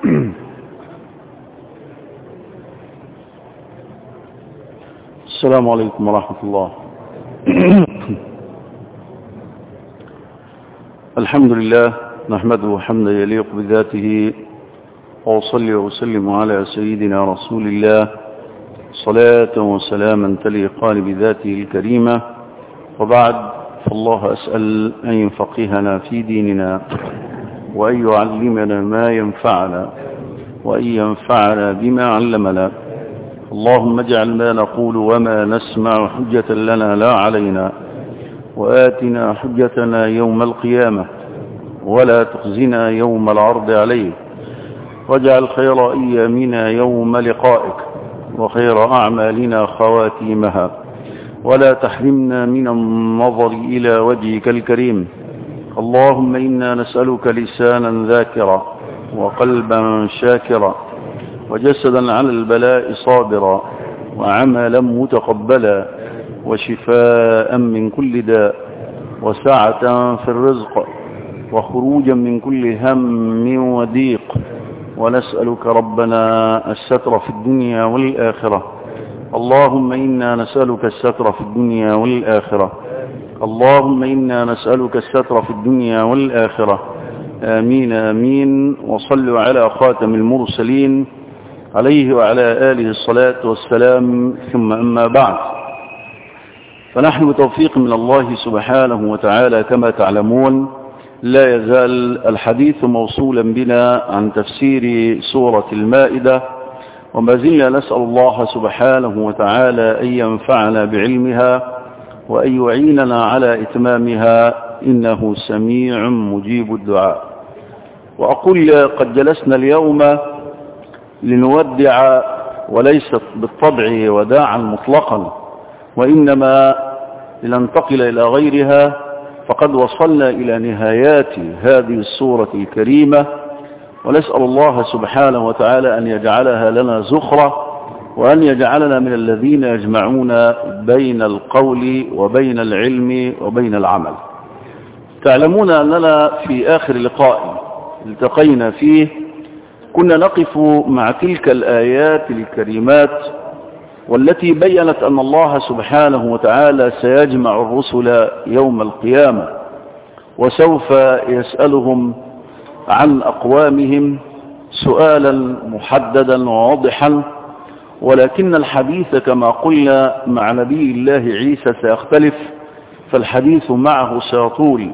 السلام عليكم ورحمة الله الحمد لله نحمده حمدا يليق بذاته وأصلي وأسلم على سيدنا رسول الله صلاة وسلاما تليقان بذاته الكريمة وبعد فالله أسأل أن يفقهنا في ديننا وأن يعلمنا ما ينفعنا وأن ينفعنا بما علمنا اللهم اجعل ما نقول وما نسمع حجة لنا لا علينا وآتنا حجتنا يوم القيامة ولا تخزنا يوم العرض عليك واجعل خير أيامنا يوم لقائك وخير أعمالنا خواتيمها ولا تحرمنا من النظر إلى وجهك الكريم اللهم إنا نسألك لسانا ذاكرا وقلبا شاكرا وجسدا على البلاء صابرا وعملا متقبلا وشفاء من كل داء وسعة في الرزق وخروجا من كل هم وضيق ونسألك ربنا الستر في الدنيا والآخرة اللهم إنا نسألك الستر في الدنيا والآخرة اللهم إنا نسألك الستر في الدنيا والآخرة آمين آمين وصلوا على خاتم المرسلين عليه وعلى آله الصلاة والسلام ثم أما بعد فنحن بتوفيق من الله سبحانه وتعالى كما تعلمون لا يزال الحديث موصولا بنا عن تفسير سورة المائدة وما زلنا نسأل الله سبحانه وتعالى أن ينفعنا بعلمها وأن يعيننا على إتمامها إنه سميع مجيب الدعاء وأقول قد جلسنا اليوم لنودع وليست بالطبع وداعا مطلقا وإنما لننتقل إلى غيرها فقد وصلنا إلى نهايات هذه السورة الكريمة ونسأل الله سبحانه وتعالى أن يجعلها لنا زخرة وأن يجعلنا من الذين يجمعون بين القول وبين العلم وبين العمل تعلمون أننا في آخر لقاء التقينا فيه كنا نقف مع تلك الآيات الكريمات والتي بينت أن الله سبحانه وتعالى سيجمع الرسل يوم القيامة وسوف يسألهم عن أقوامهم سؤالا محددا وواضحا ولكن الحديث كما قلنا مع نبي الله عيسى سيختلف فالحديث معه سيطول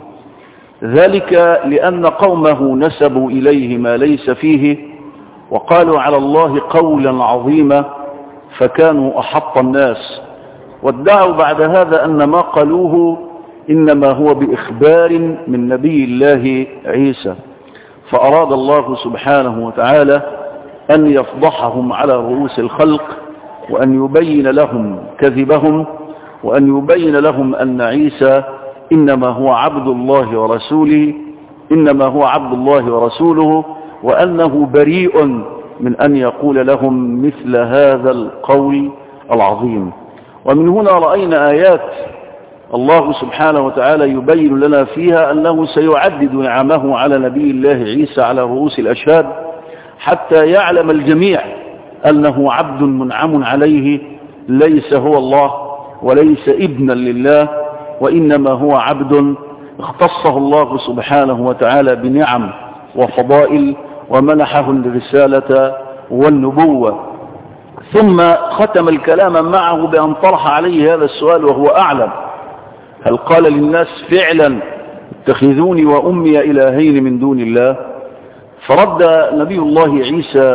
ذلك لأن قومه نسبوا إليه ما ليس فيه وقالوا على الله قولا عظيما فكانوا أحط الناس وادعوا بعد هذا أن ما قالوه إنما هو بإخبار من نبي الله عيسى فأراد الله سبحانه وتعالى أن يفضحهم على رؤوس الخلق وأن يبين لهم كذبهم وأن يبين لهم أن عيسى إنما هو عبد الله ورسوله إنما هو عبد الله ورسوله وأنه بريء من أن يقول لهم مثل هذا القول العظيم ومن هنا رأينا آيات الله سبحانه وتعالى يبين لنا فيها أنه سيعدد نعمه على نبي الله عيسى على رؤوس الأشهاد حتى يعلم الجميع أنه عبد منعم عليه ليس هو الله وليس ابنا لله وإنما هو عبد اختصه الله سبحانه وتعالى بنعم وفضائل ومنحه الرسالة والنبوة ثم ختم الكلام معه بأن طرح عليه هذا السؤال وهو أعلم هل قال للناس فعلا اتخذوني وأمي إلهين من دون الله فرد نبي الله عيسى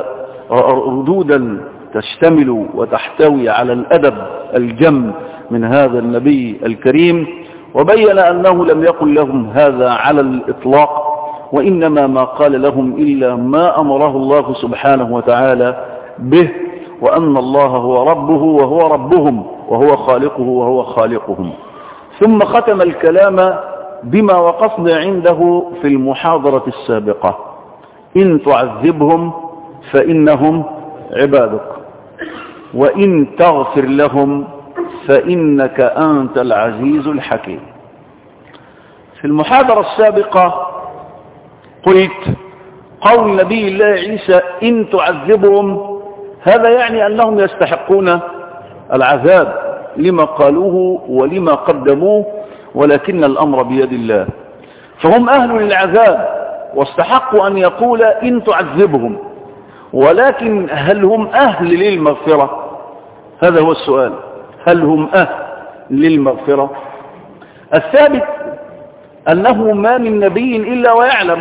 ردودا تشتمل وتحتوي على الأدب الجم من هذا النبي الكريم وبين أنه لم يقل لهم هذا على الإطلاق وإنما ما قال لهم إلا ما أمره الله سبحانه وتعالى به وأن الله هو ربه وهو ربهم وهو خالقه وهو خالقهم ثم ختم الكلام بما وقفنا عنده في المحاضرة السابقة إن تعذبهم فإنهم عبادك وإن تغفر لهم فإنك أنت العزيز الحكيم في المحاضرة السابقة قلت قول نبي الله عيسى إن تعذبهم هذا يعني أنهم يستحقون العذاب لما قالوه ولما قدموه ولكن الأمر بيد الله فهم أهل للعذاب واستحقوا أن يقول إن تعذبهم ولكن هل هم أهل للمغفرة هذا هو السؤال هل هم أهل للمغفرة الثابت أنه ما من نبي إلا ويعلم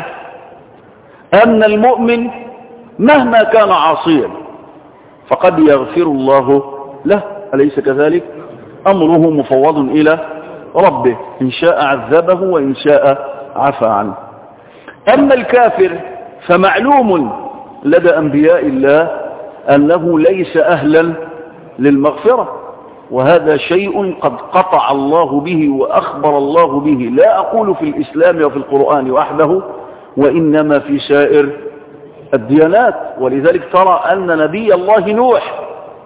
أن المؤمن مهما كان عاصيا فقد يغفر الله له أليس كذلك أمره مفوض إلى ربه إن شاء عذبه وإن شاء عفى عنه أما الكافر فمعلوم لدى أنبياء الله أنه ليس أهلا للمغفرة وهذا شيء قد قطع الله به وأخبر الله به لا أقول في الإسلام وفي القرآن وحده وإنما في سائر الديانات ولذلك ترى أن نبي الله نوح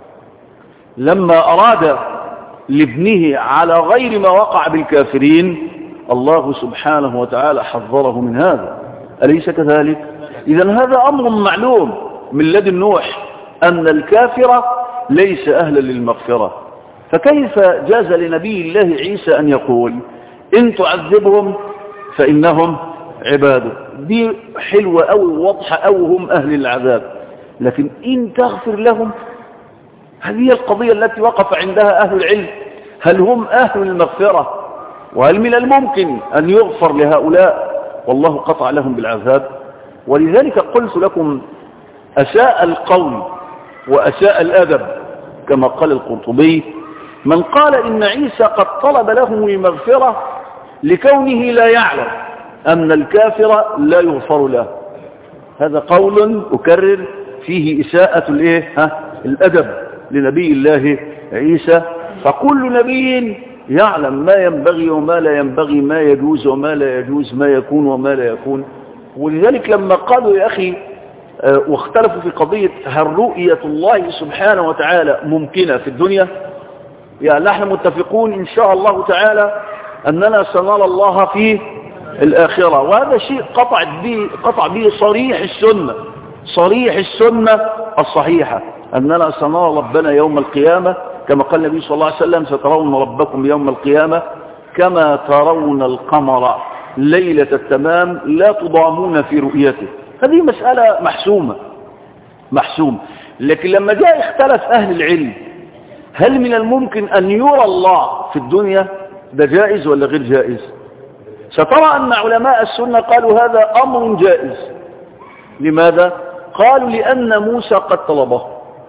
لما أراد لابنه على غير ما وقع بالكافرين الله سبحانه وتعالى حذره من هذا أليس كذلك إذا هذا أمر معلوم من لدن نوح أن الكافر ليس أهلا للمغفرة فكيف جاز لنبي الله عيسى أن يقول إن تعذبهم فإنهم عباده دي حلوة أو واضحة أو هم أهل العذاب لكن إن تغفر لهم هذه هي القضية التي وقف عندها أهل العلم هل هم أهل المغفرة وهل من الممكن أن يغفر لهؤلاء والله قطع لهم بالعذاب ولذلك قلت لكم أساء القول وأساء الأدب كما قال القرطبي من قال إن عيسى قد طلب لهم المغفرة لكونه لا يعلم أن الكافر لا يغفر له هذا قول أكرر فيه إساءة الإيه؟ ها؟ الأدب لنبي الله عيسى فكل نبي يعلم ما ينبغي وما لا ينبغي ما يجوز وما لا يجوز ما يكون وما لا يكون ولذلك لما قالوا يا أخي اه واختلفوا في قضية هل رؤية الله سبحانه وتعالى ممكنة في الدنيا يعني نحن متفقون إن شاء الله تعالى أننا سنرى الله في الآخرة وهذا شيء قطع به, قطع به صريح السنة صريح السنة الصحيحة أننا سنرى ربنا يوم القيامة كما قال النبي صلى الله عليه وسلم سترون ربكم يوم القيامة كما ترون القمر ليلة التمام لا تضامون في رؤيته هذه مسألة محسومة محسومة لكن لما جاء اختلف أهل العلم هل من الممكن أن يرى الله في الدنيا ده جائز ولا غير جائز سترى أن علماء السنة قالوا هذا أمر جائز لماذا؟ قالوا لأن موسى قد طلبه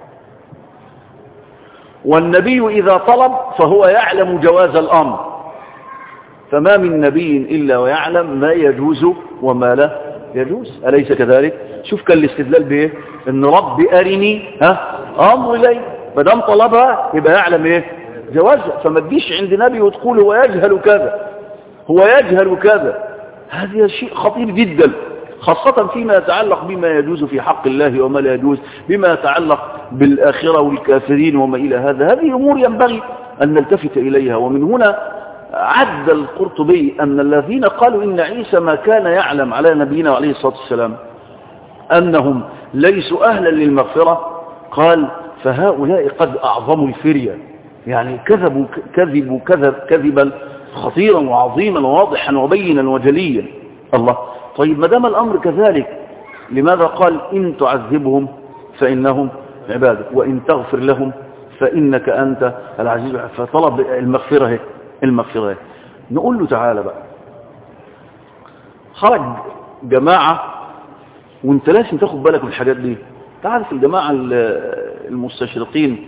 والنبي إذا طلب فهو يعلم جواز الأمر فما من نبي إلا ويعلم ما يجوز وما لا يجوز أليس كذلك شوف كان الاستدلال بإيه إن رب أرني ها أمر إلي فدام طلبها يبقى يعلم إيه جوازها فما تجيش عند نبي وتقول هو يجهل كذا هو يجهل كذا هذا شيء خطير جدا خاصة فيما يتعلق بما يجوز في حق الله وما لا يجوز بما يتعلق بالآخرة والكافرين وما إلى هذا هذه أمور ينبغي أن نلتفت إليها ومن هنا عد القرطبي أن الذين قالوا إن عيسى ما كان يعلم على نبينا عليه الصلاة والسلام أنهم ليسوا أهلا للمغفرة قال فهؤلاء قد أعظموا الفرية يعني كذبوا كذبوا كذب كذبا خطيرا وعظيما وواضحا وبينا وجليا الله طيب ما دام الأمر كذلك لماذا قال إن تعذبهم فإنهم عبادك وإن تغفر لهم فإنك أنت العزيز فطلب المغفرة هي المغفرة هي نقول له تعالى بقى خرج جماعة وانت لازم تاخد بالك من الحاجات دي تعرف الجماعة المستشرقين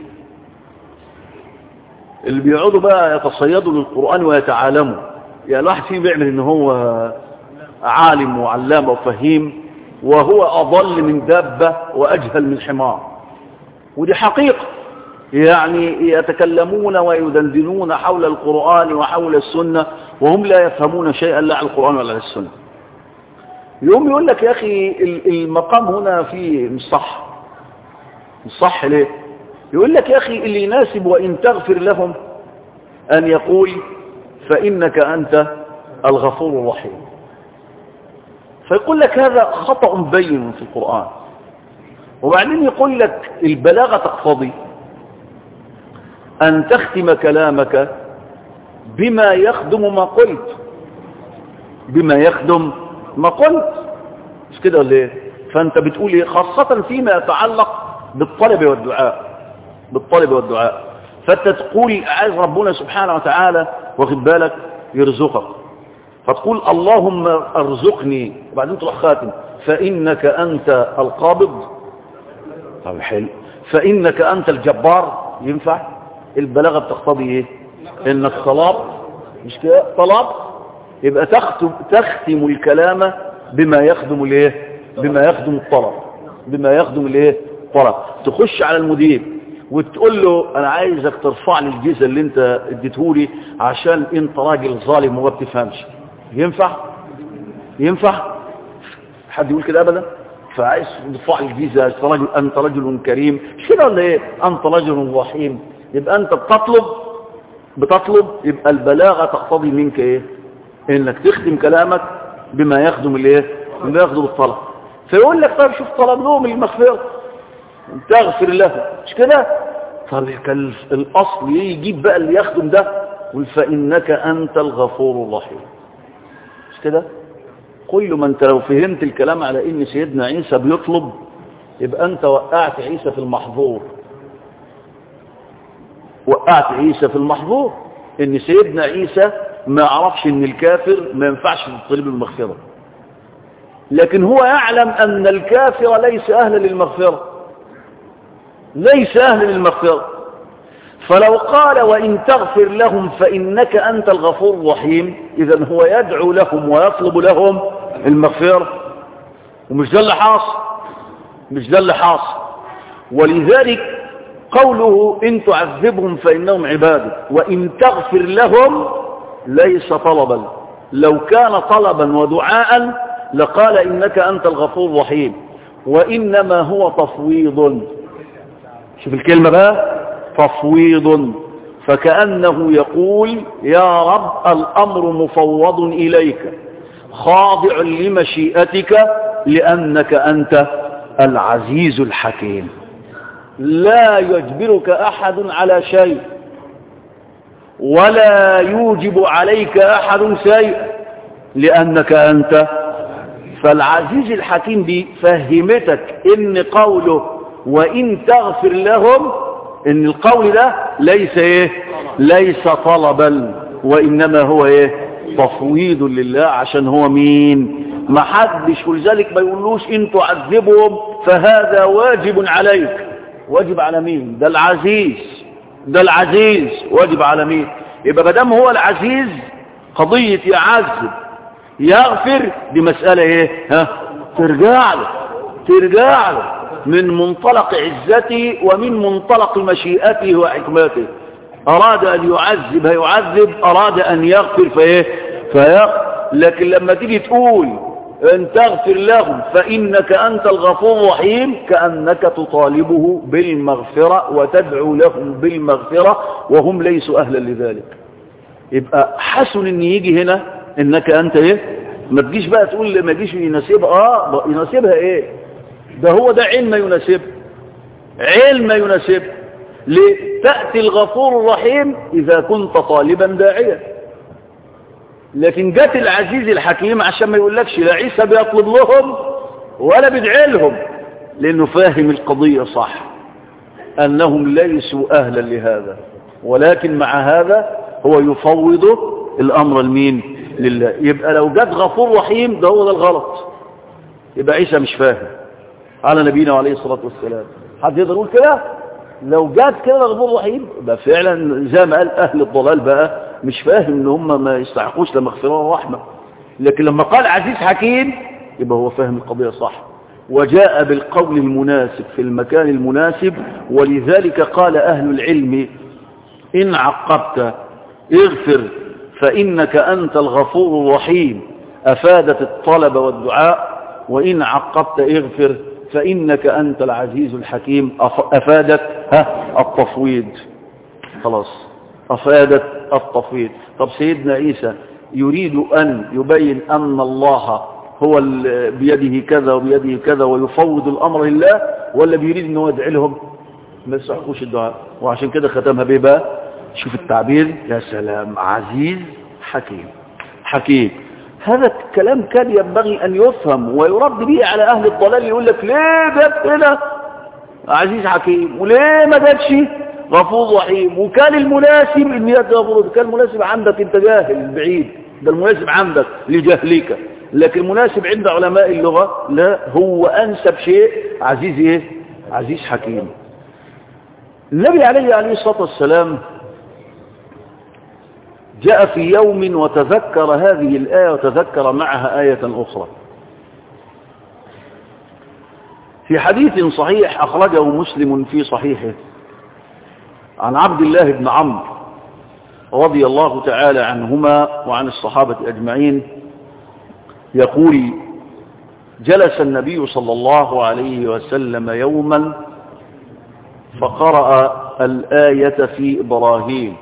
اللي بيقعدوا بقى يتصيدوا للقرآن ويتعالموا يعني الواحد فيهم بيعمل ان هو عالم وعلام وفهيم وهو أضل من دابة وأجهل من حمار ودي حقيقة يعني يتكلمون ويدندنون حول القرآن وحول السنة وهم لا يفهمون شيئا لا على القرآن ولا على السنة يوم يقول لك يا أخي المقام هنا فيه مش صح مش صح ليه يقول لك يا أخي اللي يناسب وإن تغفر لهم أن يقول فإنك أنت الغفور الرحيم فيقول لك هذا خطأ بين في القرآن وبعدين يقول لك البلاغة تقتضي أن تختم كلامك بما يخدم ما قلت بما يخدم ما قلت مش كده ولا ايه فانت بتقول ايه خاصة فيما يتعلق بالطلب والدعاء بالطلب والدعاء فانت تقول عايز ربنا سبحانه وتعالى واخد بالك يرزقك فتقول اللهم ارزقني وبعدين تروح خاتم فانك انت القابض طب حلو فانك انت الجبار ينفع البلاغه بتقتضي ايه انك طلب مش كده طلب يبقى تختم تختم الكلام بما يخدم الايه بما يخدم الطلب بما يخدم الايه الطلب تخش على المدير وتقول له انا عايزك ترفع لي الجزء اللي انت اديته لي عشان انت راجل ظالم وما بتفهمش ينفع ينفع حد يقول كده ابدا فعايز ترفع لي الجزء انت رجل انت رجل كريم مش كده ولا ايه انت رجل رحيم يبقى انت بتطلب بتطلب يبقى البلاغه تقتضي منك ايه انك تختم كلامك بما يخدم الايه بما يخدم الطلب فيقول لك طيب شوف طلب لهم المغفره تغفر له مش كده طب كان الاصل يجيب بقى اللي يخدم ده قل فانك انت الغفور الرحيم مش كده كل ما انت لو فهمت الكلام على ان سيدنا عيسى بيطلب يبقى انت وقعت عيسى في المحظور وقعت عيسى في المحظور ان سيدنا عيسى ما يعرفش ان الكافر ما ينفعش تطلب المغفرة لكن هو يعلم ان الكافر ليس اهلا للمغفرة ليس اهلا للمغفرة فلو قال وان تغفر لهم فانك انت الغفور الرحيم اذا هو يدعو لهم ويطلب لهم المغفرة ومش ده اللي حاصل مش ده اللي حاصل ولذلك قوله إن تعذبهم فإنهم عبادك وإن تغفر لهم ليس طلبا لو كان طلبا ودعاء لقال إنك أنت الغفور الرحيم وإنما هو تفويض شوف الكلمة بقى تفويض فكأنه يقول يا رب الأمر مفوض إليك خاضع لمشيئتك لأنك أنت العزيز الحكيم لا يجبرك أحد على شيء ولا يوجب عليك أحد شيء لأنك أنت فالعزيز الحكيم دي فهمتك إن قوله وإن تغفر لهم إن القول ده ليس إيه ليس طلبا وإنما هو إيه تفويض لله عشان هو مين ما حدش ولذلك ما يقولوش إن تعذبهم فهذا واجب عليك واجب على مين ده العزيز ده العزيز واجب على مين يبقى مدام هو العزيز قضية يعذب يغفر دي مسألة ايه ها ترجع له ترجع له من منطلق عزته ومن منطلق مشيئته وحكمته أراد أن يعذب هيعذب أراد أن يغفر فإيه فيغفر لكن لما تيجي تقول ان تغفر لهم فإنك أنت الغفور الرحيم كأنك تطالبه بالمغفرة وتدعو لهم بالمغفرة وهم ليسوا أهلا لذلك يبقى حسن ان يجي هنا انك انت ايه ما تجيش بقى تقول ما تجيش يناسبها اه يناسبها ايه ده هو ده علم يناسبها علم يناسبها لتأتي الغفور الرحيم إذا كنت طالبا داعيا لكن جت العزيز الحكيم عشان ما يقولكش لا عيسى بيطلب لهم ولا بيدعي لهم لأنه فاهم القضية صح أنهم ليسوا أهلا لهذا ولكن مع هذا هو يفوض الأمر المين لله يبقى لو جت غفور رحيم ده هو ده الغلط يبقى عيسى مش فاهم على نبينا عليه الصلاة والسلام حد يقدر يقول كده لو جات كده غفور رحيم يبقى فعلا زي ما قال أهل الضلال بقى مش فاهم ان هم ما يستحقوش لمغفرة ورحمة لكن لما قال عزيز حكيم يبقى هو فاهم القضية صح وجاء بالقول المناسب في المكان المناسب ولذلك قال أهل العلم إن عقبت اغفر فإنك أنت الغفور الرحيم أفادت الطلب والدعاء وإن عقبت اغفر فإنك أنت العزيز الحكيم أفادت ها التفويض خلاص أفادت التفويض طب سيدنا عيسى يريد أن يبين أن الله هو ال- بيده كذا وبيده كذا ويفوض الأمر لله ولا بيريد أنه يدعي لهم ما يستحقوش الدعاء وعشان كده ختمها بيه بقى شوف التعبير يا سلام عزيز حكيم حكيم هذا الكلام كان ينبغي أن يفهم ويرد به على أهل الضلال يقول لك ليه جاب هنا عزيز حكيم وليه ما جابش غفور رحيم وكان المناسب ان يد غفور كان المناسب عندك انت جاهل بعيد ده المناسب عندك لجهلك لكن المناسب عند علماء اللغة لا هو أنسب شيء عزيز ايه عزيز حكيم النبي عليه عليه الصلاة والسلام جاء في يوم وتذكر هذه الآية وتذكر معها آية أخرى في حديث صحيح أخرجه مسلم في صحيحه عن عبد الله بن عمرو رضي الله تعالى عنهما وعن الصحابة أجمعين يقول جلس النبي صلى الله عليه وسلم يوما فقرأ الآية في إبراهيم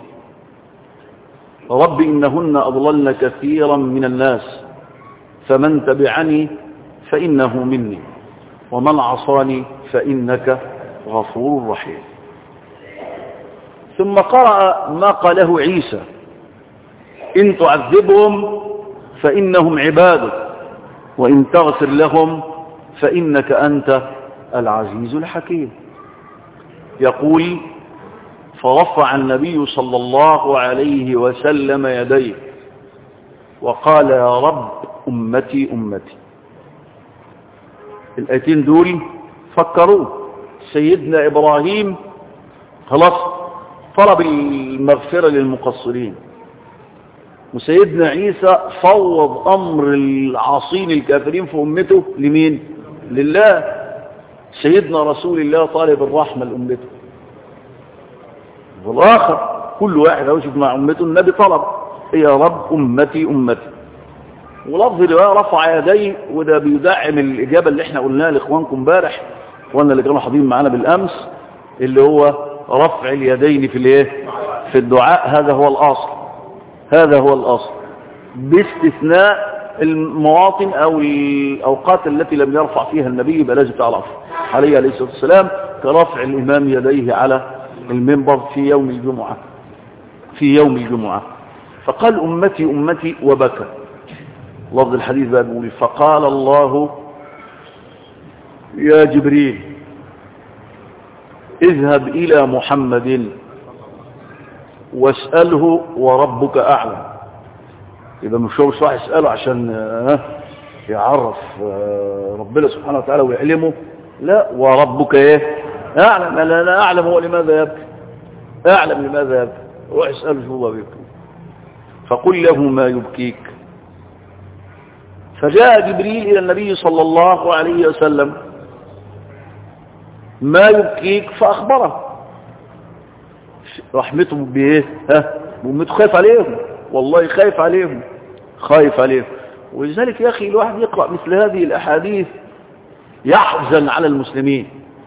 رب إنهن أضللن كثيرا من الناس فمن تبعني فإنه مني ومن عصاني فإنك غفور رحيم ثم قرأ ما قاله عيسى إن تعذبهم فإنهم عبادك وإن تغفر لهم فإنك أنت العزيز الحكيم يقول فرفع النبي صلى الله عليه وسلم يديه وقال يا رب أمتي أمتي الآيتين دول فكروه سيدنا إبراهيم خلاص طلب المغفرة للمقصرين وسيدنا عيسى فوض أمر العاصين الكافرين في أمته لمين لله سيدنا رسول الله طالب الرحمة لأمته والآخر كل واحد يوجد مع أمته النبي طلب يا رب أمتي أمتي ولفظ الرواية رفع يديه وده بيدعم الإجابة اللي احنا قلناها لإخوانكم امبارح وانا اللي كانوا حاضرين معانا بالأمس اللي هو رفع اليدين في الايه في الدعاء هذا هو الأصل هذا هو الأصل باستثناء المواطن أو الأوقات التي لم يرفع فيها النبي يبقى لازم تعرف عليه عليه الصلاة والسلام كرفع الإمام يديه على المنبر في يوم الجمعة في يوم الجمعة فقال أمتي أمتي وبكى لفظ الحديث بقى بيقول فقال الله يا جبريل اذهب إلى محمد واسأله وربك أعلم يبقى مش هو مش راح يسأله عشان آه، يعرف آه، ربنا سبحانه وتعالى ويعلمه لا وربك ايه أعلم أنا أنا أعلم هو لماذا يبكي أعلم لماذا يبكي روح اسأله شو هو بيبكي فقل له ما يبكيك فجاء جبريل إلى النبي صلى الله عليه وسلم ما يبكيك فأخبره رحمته بإيه ها بأمته خايف عليهم والله خايف عليهم خايف عليهم ولذلك يا أخي الواحد يقرأ مثل هذه الأحاديث يحزن على المسلمين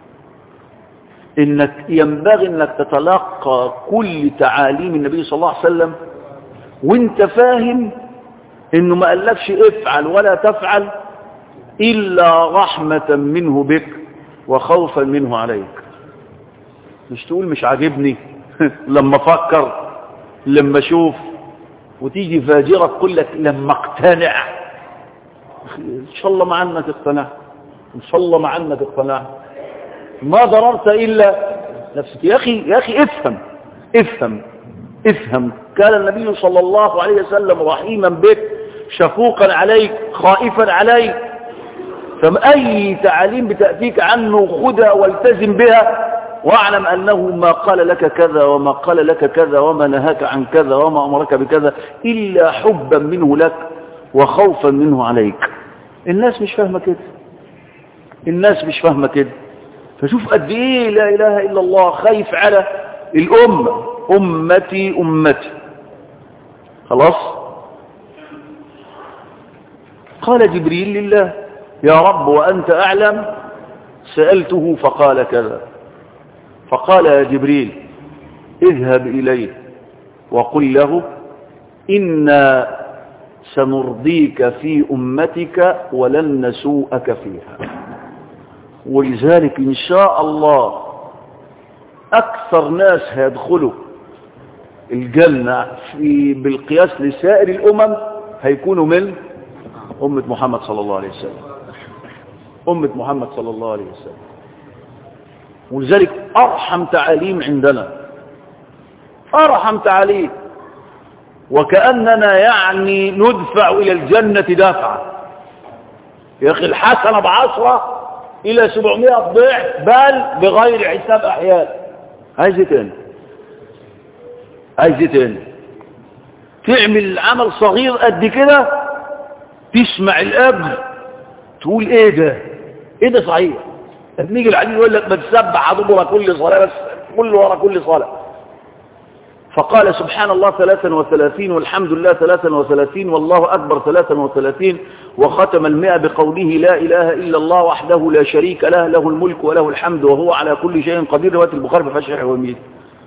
إنك ينبغي أنك تتلقى كل تعاليم النبي صلى الله عليه وسلم وانت فاهم انه ما قالكش افعل ولا تفعل الا رحمة منه بك وخوفا منه عليك مش تقول مش عاجبني لما افكر لما اشوف وتيجي فاجرة تقول لك لما اقتنع ان شاء الله مع انك اقتنعت ان شاء الله مع انك اقتنعت ما ضررت الا نفسك يا اخي يا اخي افهم افهم افهم كان النبي صلى الله عليه وسلم رحيما بك شفوقا عليك خائفا عليك فأي تعاليم بتأتيك عنه خذها والتزم بها واعلم أنه ما قال لك كذا وما قال لك كذا وما نهاك عن كذا وما أمرك بكذا إلا حبا منه لك وخوفا منه عليك الناس مش فاهمة كده الناس مش فاهمة كده فشوف قد ايه لا اله الا الله خايف على الامة امتي امتي خلاص قال جبريل لله يا رب وانت اعلم سألته فقال كذا فقال يا جبريل اذهب اليه وقل له إنا سنرضيك في أمتك ولن نسوءك فيها ولذلك إن شاء الله أكثر ناس هيدخلوا الجنة في بالقياس لسائر الأمم هيكونوا من أمة محمد صلى الله عليه وسلم أمة محمد صلى الله عليه وسلم ولذلك أرحم تعاليم عندنا أرحم تعاليم وكأننا يعني ندفع إلى الجنة دافعا يا أخي الحسنة بعشرة إلى سبعمائة ضعف بل بغير حساب أحيان عايز ايه تاني عايز ايه تاني تعمل عمل صغير قد كده تسمع الأجر تقول ايه ده ايه ده صحيح نيجي العليل يقول لك ما تسبح دبر كل صلاة بس كل ورا كل صلاة فقال سبحان الله ثلاثا وثلاثين والحمد لله ثلاثا وثلاثين والله أكبر ثلاثا وثلاثين وختم المئة بقوله لا إله إلا الله وحده لا شريك له له الملك وله الحمد وهو على كل شيء قدير رواية البخاري في فشح وميت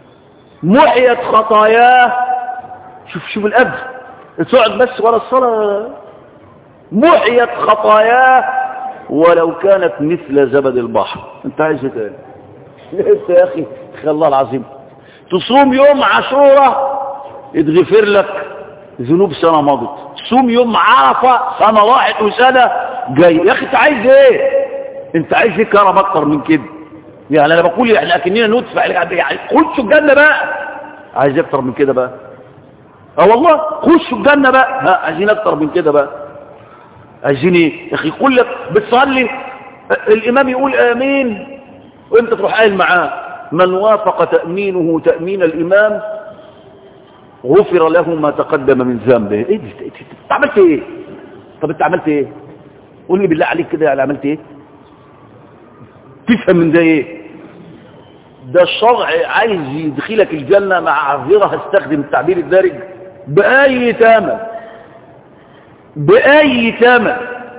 محيت خطاياه شوف شوف الأجر تقعد بس ورا الصلاة محيت خطاياه ولو كانت مثل زبد البحر انت عايز ايه تاني انت يا اخي الله العظيم تصوم يوم عاشوراء يتغفر لك ذنوب سنة مضت تصوم يوم عرفة سنة راحت وسنة جاي يا اخي انت عايز ايه انت عايز ايه كرم اكتر من كده يعني انا بقول احنا اكننا ندفع يعني خشوا الجنة بقى عايز اكتر من كده بقى اه والله خشوا الجنة بقى ها عايزين اكتر من كده بقى عايزين ايه يا اخي يقول لك بتصلي الامام يقول امين وانت تروح قايل معاه من وافق تأمينه تأمين الإمام غفر له ما تقدم من ذنبه ايه دي انت عملت ايه طب انت عملت ايه قول لي بالله عليك كده يعني عملت ايه تفهم من ده ايه ده الشرع عايز يدخلك الجنة مع عذرة هستخدم التعبير الدارج بأي ثمن بأي ثمن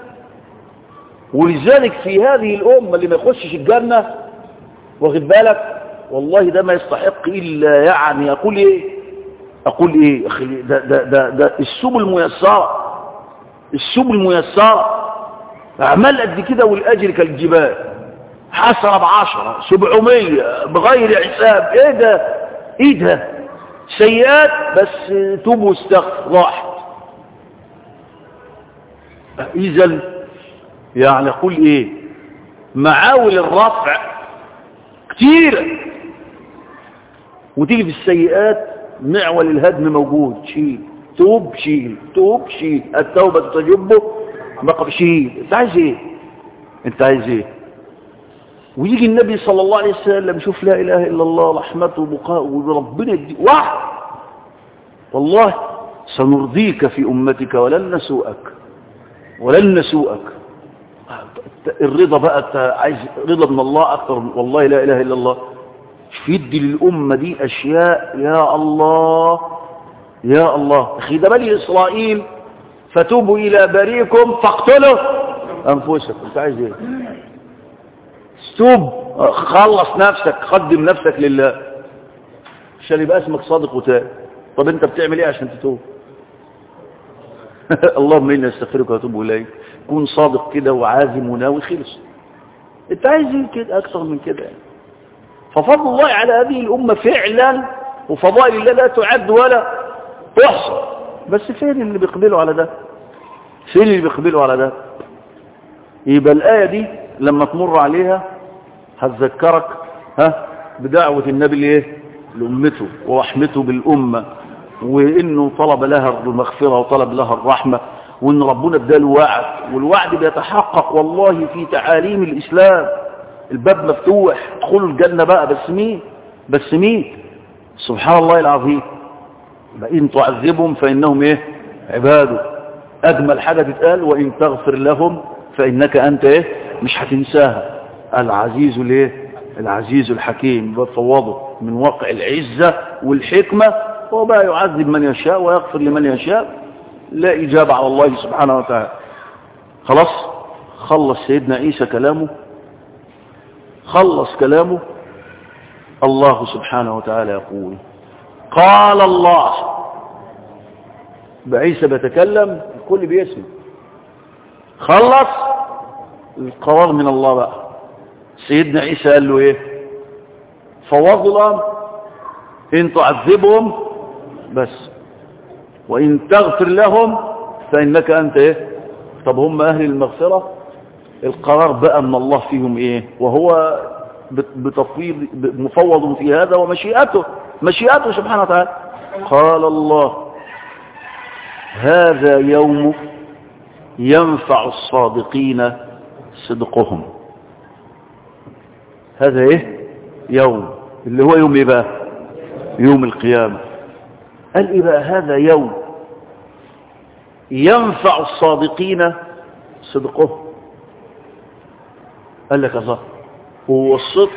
ولذلك في هذه الأمة اللي ما يخشش الجنة واخد بالك والله ده ما يستحق إلا يعني أقول إيه أقول إيه أخي ده, ده, ده, ده السبل الميسرة السبل الميسرة أعمال قد كده والأجر كالجبال حسرة بعشرة سبعمية بغير حساب إيه ده إيه ده سيئات بس توب واستغفر راحت إذا يعني أقول إيه معاول الرفع كتيرة وتيجي في السيئات معول الهدم موجود شيل توب شيل توب شيل التوبة تجبه بقى شيل انت عايز ايه انت عايز ايه ويجي النبي صلى الله عليه وسلم يشوف لا اله الا الله رحمته وبقاء وربنا يدي واحد والله سنرضيك في امتك ولن نسوءك ولن نسوءك الرضا بقى عايز رضا من الله اكتر والله لا اله الا الله يدي للامه دي اشياء يا الله يا الله اخي ده بني اسرائيل فتوبوا الى بريكم فاقتلوا انفسكم انت عايز ايه توب خلص نفسك قدم نفسك لله عشان يبقى اسمك صادق وتاب طب انت بتعمل ايه عشان تتوب اللهم اني استغفرك واتوب اليك كون صادق كده وعازم وناوي خلص انت عايز ايه كده اكثر من كده يعني ففضل الله على هذه الامه فعلا وفضائل الله لا تعد ولا تحصى بس فين اللي بيقبلوا على ده فين اللي بيقبلوا على ده يبقى الايه دي لما تمر عليها هتذكرك ها بدعوه النبي لايه لامته ورحمته بالامه وانه طلب لها المغفره وطلب لها الرحمه وان ربنا اداله وعد والوعد بيتحقق والله في تعاليم الاسلام الباب مفتوح ادخلوا الجنه بقى بس مين بس مين سبحان الله العظيم ان تعذبهم فانهم ايه عباده اجمل حاجه تتقال وان تغفر لهم فانك انت ايه مش هتنساها العزيز الايه العزيز الحكيم بفوضه من واقع العزه والحكمه وما يعذب من يشاء ويغفر لمن يشاء لا إجابة على الله سبحانه وتعالى خلاص خلص سيدنا عيسى كلامه خلص كلامه الله سبحانه وتعالى يقول قال الله بعيسى بيتكلم الكل بيسمع خلص القرار من الله بقى سيدنا عيسى قال له ايه فوضلا ان تعذبهم بس وان تغفر لهم فانك انت ايه طب هم اهل المغفرة القرار بقى من الله فيهم ايه وهو بتفويض مفوض في هذا ومشيئته مشيئته سبحانه وتعالى قال الله هذا يوم ينفع الصادقين صدقهم هذا ايه يوم اللي هو يوم ايه بقى يوم القيامة قال ايه بقى هذا يوم ينفع الصادقين صدقهم قال لك الله هو الصدق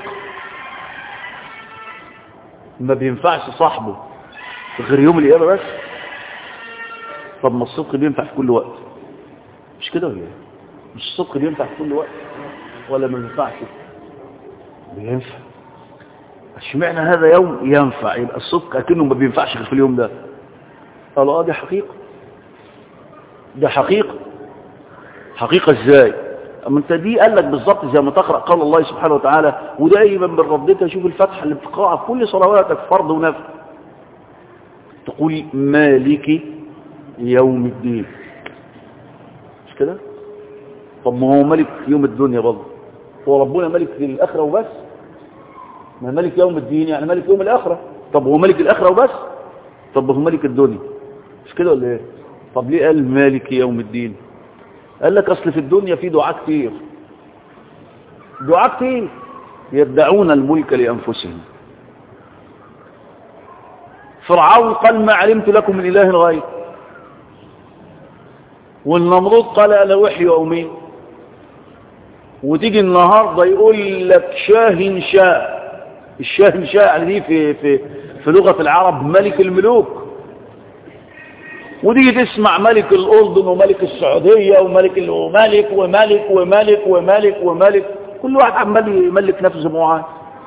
ما بينفعش صاحبه غير يوم القيامة بس طب ما الصدق بينفع في كل وقت مش كده ولا ايه مش الصدق بينفع في كل وقت ولا ما بينفعش بينفع اشمعنى هذا يوم ينفع يبقى الصدق اكنه ما بينفعش غير في اليوم ده قالوا اه دي حقيقة ده حقيقة حقيقة ازاي اما انت دي قال لك بالظبط زي ما تقرأ قال الله سبحانه وتعالى ودايما بنرددها شوف الفتحة اللي بتقرأها في كل صلواتك فرض ونفل تقول مالك يوم الدين مش كده طب ما هو ملك يوم الدنيا برضه هو ربنا ملك للآخرة وبس ما ملك يوم الدين يعني ملك يوم الآخرة طب هو ملك الآخرة وبس طب هو ملك الدنيا مش كده ولا ايه طب ليه قال مالك يوم الدين قال لك اصل في الدنيا في دعاء كتير دعاء كتير يدعون الملك لأنفسهم فرعون قال ما علمت لكم من إله غير والنمرود قال أنا وحي وأمين وتيجي النهاردة يقول لك شاهن شاء الشاهن شاء دي في, في, في لغة العرب ملك الملوك وتيجي تسمع ملك الأردن وملك السعودية وملك وملك وملك وملك وملك وملك كل واحد عمال يملك نفسه معاه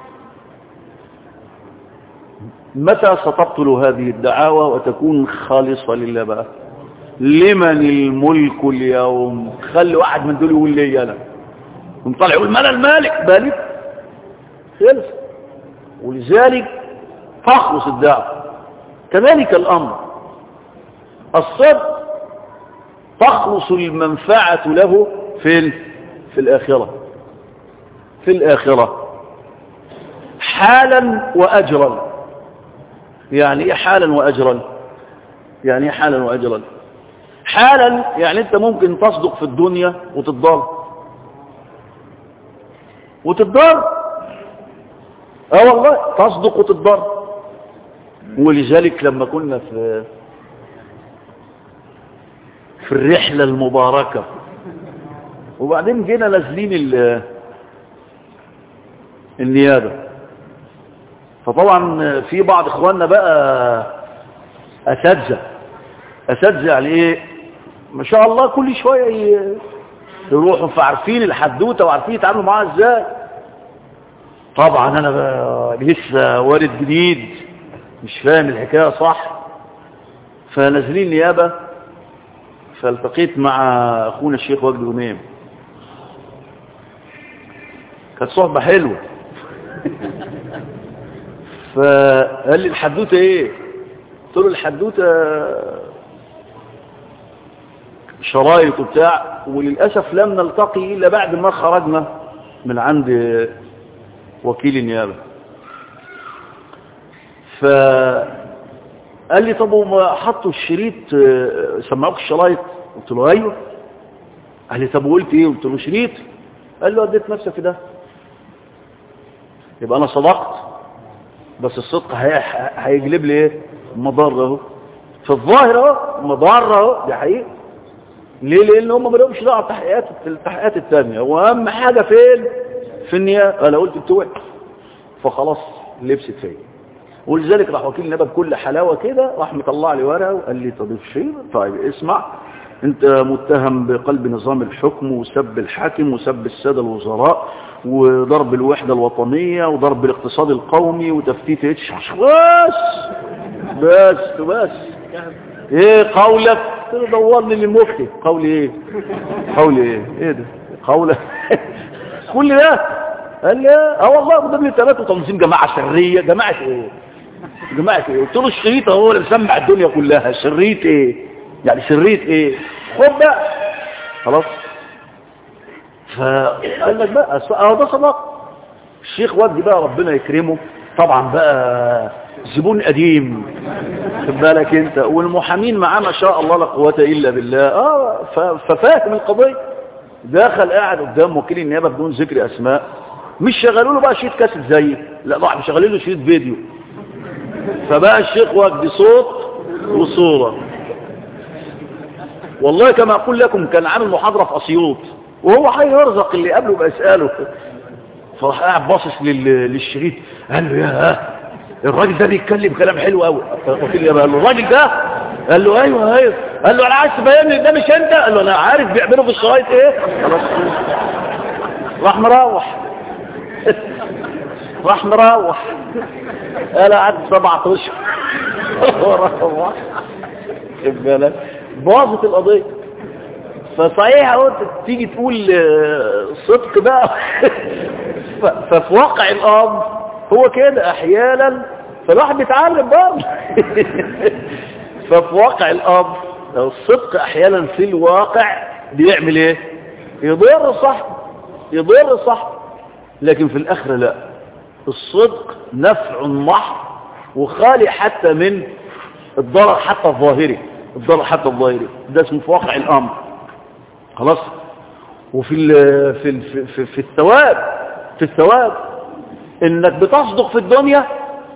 متى ستبطل هذه الدعاوى وتكون خالصة لله بقى لمن الملك اليوم خلي واحد من دول يقول لي انا ونطلع يقول من المالك مالك خلص ولذلك تخلص الدعوة كذلك الأمر الصدق تخلص المنفعة له في في الآخرة في الآخرة حالا وأجرا يعني ايه حالا وأجرا يعني ايه حالا وأجرا حالا يعني انت ممكن تصدق في الدنيا وتتضر وتتضر اه والله تصدق وتتضر ولذلك لما كنا في في الرحلة المباركة وبعدين جينا نازلين النيابة فطبعا في بعض اخواننا بقى اساتذه اساتذه يعني ايه ما شاء الله كل شويه يروحوا فعارفين الحدوته وعارفين يتعاملوا معاها ازاي طبعا انا بقى لسه وارد جديد مش فاهم الحكايه صح فنازلين نيابه فالتقيت مع اخونا الشيخ وجدي غنيم كانت صحبه حلوه فقال لي الحدوته ايه قلت له الحدوته شرايط وبتاع وللاسف لم نلتقي الا بعد ما خرجنا من عند وكيل النيابه فقال لي طب هم حطوا الشريط سمعوك الشرايط قلت له ايوه قال لي طب وقلت ايه قلت له شريط قال له اديت نفسك في ده يبقى انا صدقت بس الصدق هيجلب لي ايه مضار اهو في الظاهر اهو مضار اهو دي حقيقه ليه لان هم ما لهمش دعوه بالتحقيقات التحقيقات الثانيه واهم حاجه فين في النيابه انا قلت بتوعي فخلاص لبست فيا ولذلك راح وكيل النيابه بكل حلاوه كده راح مطلع لي ورقه وقال لي تضيف شيء طيب اسمع انت متهم بقلب نظام الحكم وسب الحاكم وسب الساده الوزراء وضرب الوحدة الوطنية وضرب الاقتصاد القومي وتفتيت اتش بس بس بس ايه قولك قلت له دورني للمفتي قولي ايه قولي ايه ايه ده قولك كل ده قال لي اه والله قدام لي 53 جماعه سريه جماعه ايه جماعه ايه قلت له الشريط هو اللي مسمع الدنيا كلها شريط ايه يعني شريط ايه خد بقى خلاص فقال لك بقى اه ده صدق الشيخ وجدي بقى ربنا يكرمه طبعا بقى زبون قديم خد بالك انت والمحامين معاه ما شاء الله لا قوه الا بالله اه ففاهم القضيه دخل قاعد قدام وكيل النيابه بدون ذكر اسماء مش شغلوا له بقى شريط كاسيت زي لا بقى شغالين له شريط فيديو فبقى الشيخ وجدي صوت وصوره والله كما اقول لكم كان عامل محاضره في اسيوط وهو هيرزق اللي قبله بيساله فراح قاعد باصص للشريط قال له يا الراجل ده بيتكلم كلام حلو قوي وكيل قال له الراجل ده قال له ايوه ايوه قال له انا عايز تبين لي ده مش انت قال له انا عارف بيعملوا في الشرايط ايه خلاص راح مروح راح مروح قال قعد سبعة اشهر وراح بالك باظت القضيه فصحيح اهو تيجي تقول صدق بقى ففي واقع الامر هو كده احيانا فالواحد بيتعلم برضه ففي واقع الامر الصدق احيانا في الواقع بيعمل ايه يضر صح يضر صح لكن في الاخره لا الصدق نفع محض وخالي حتى من الضرر حتى الظاهري الضرر حتى الظاهري ده اسمه في واقع الامر خلاص وفي ال في ال في, في الثواب في الثواب انك بتصدق في الدنيا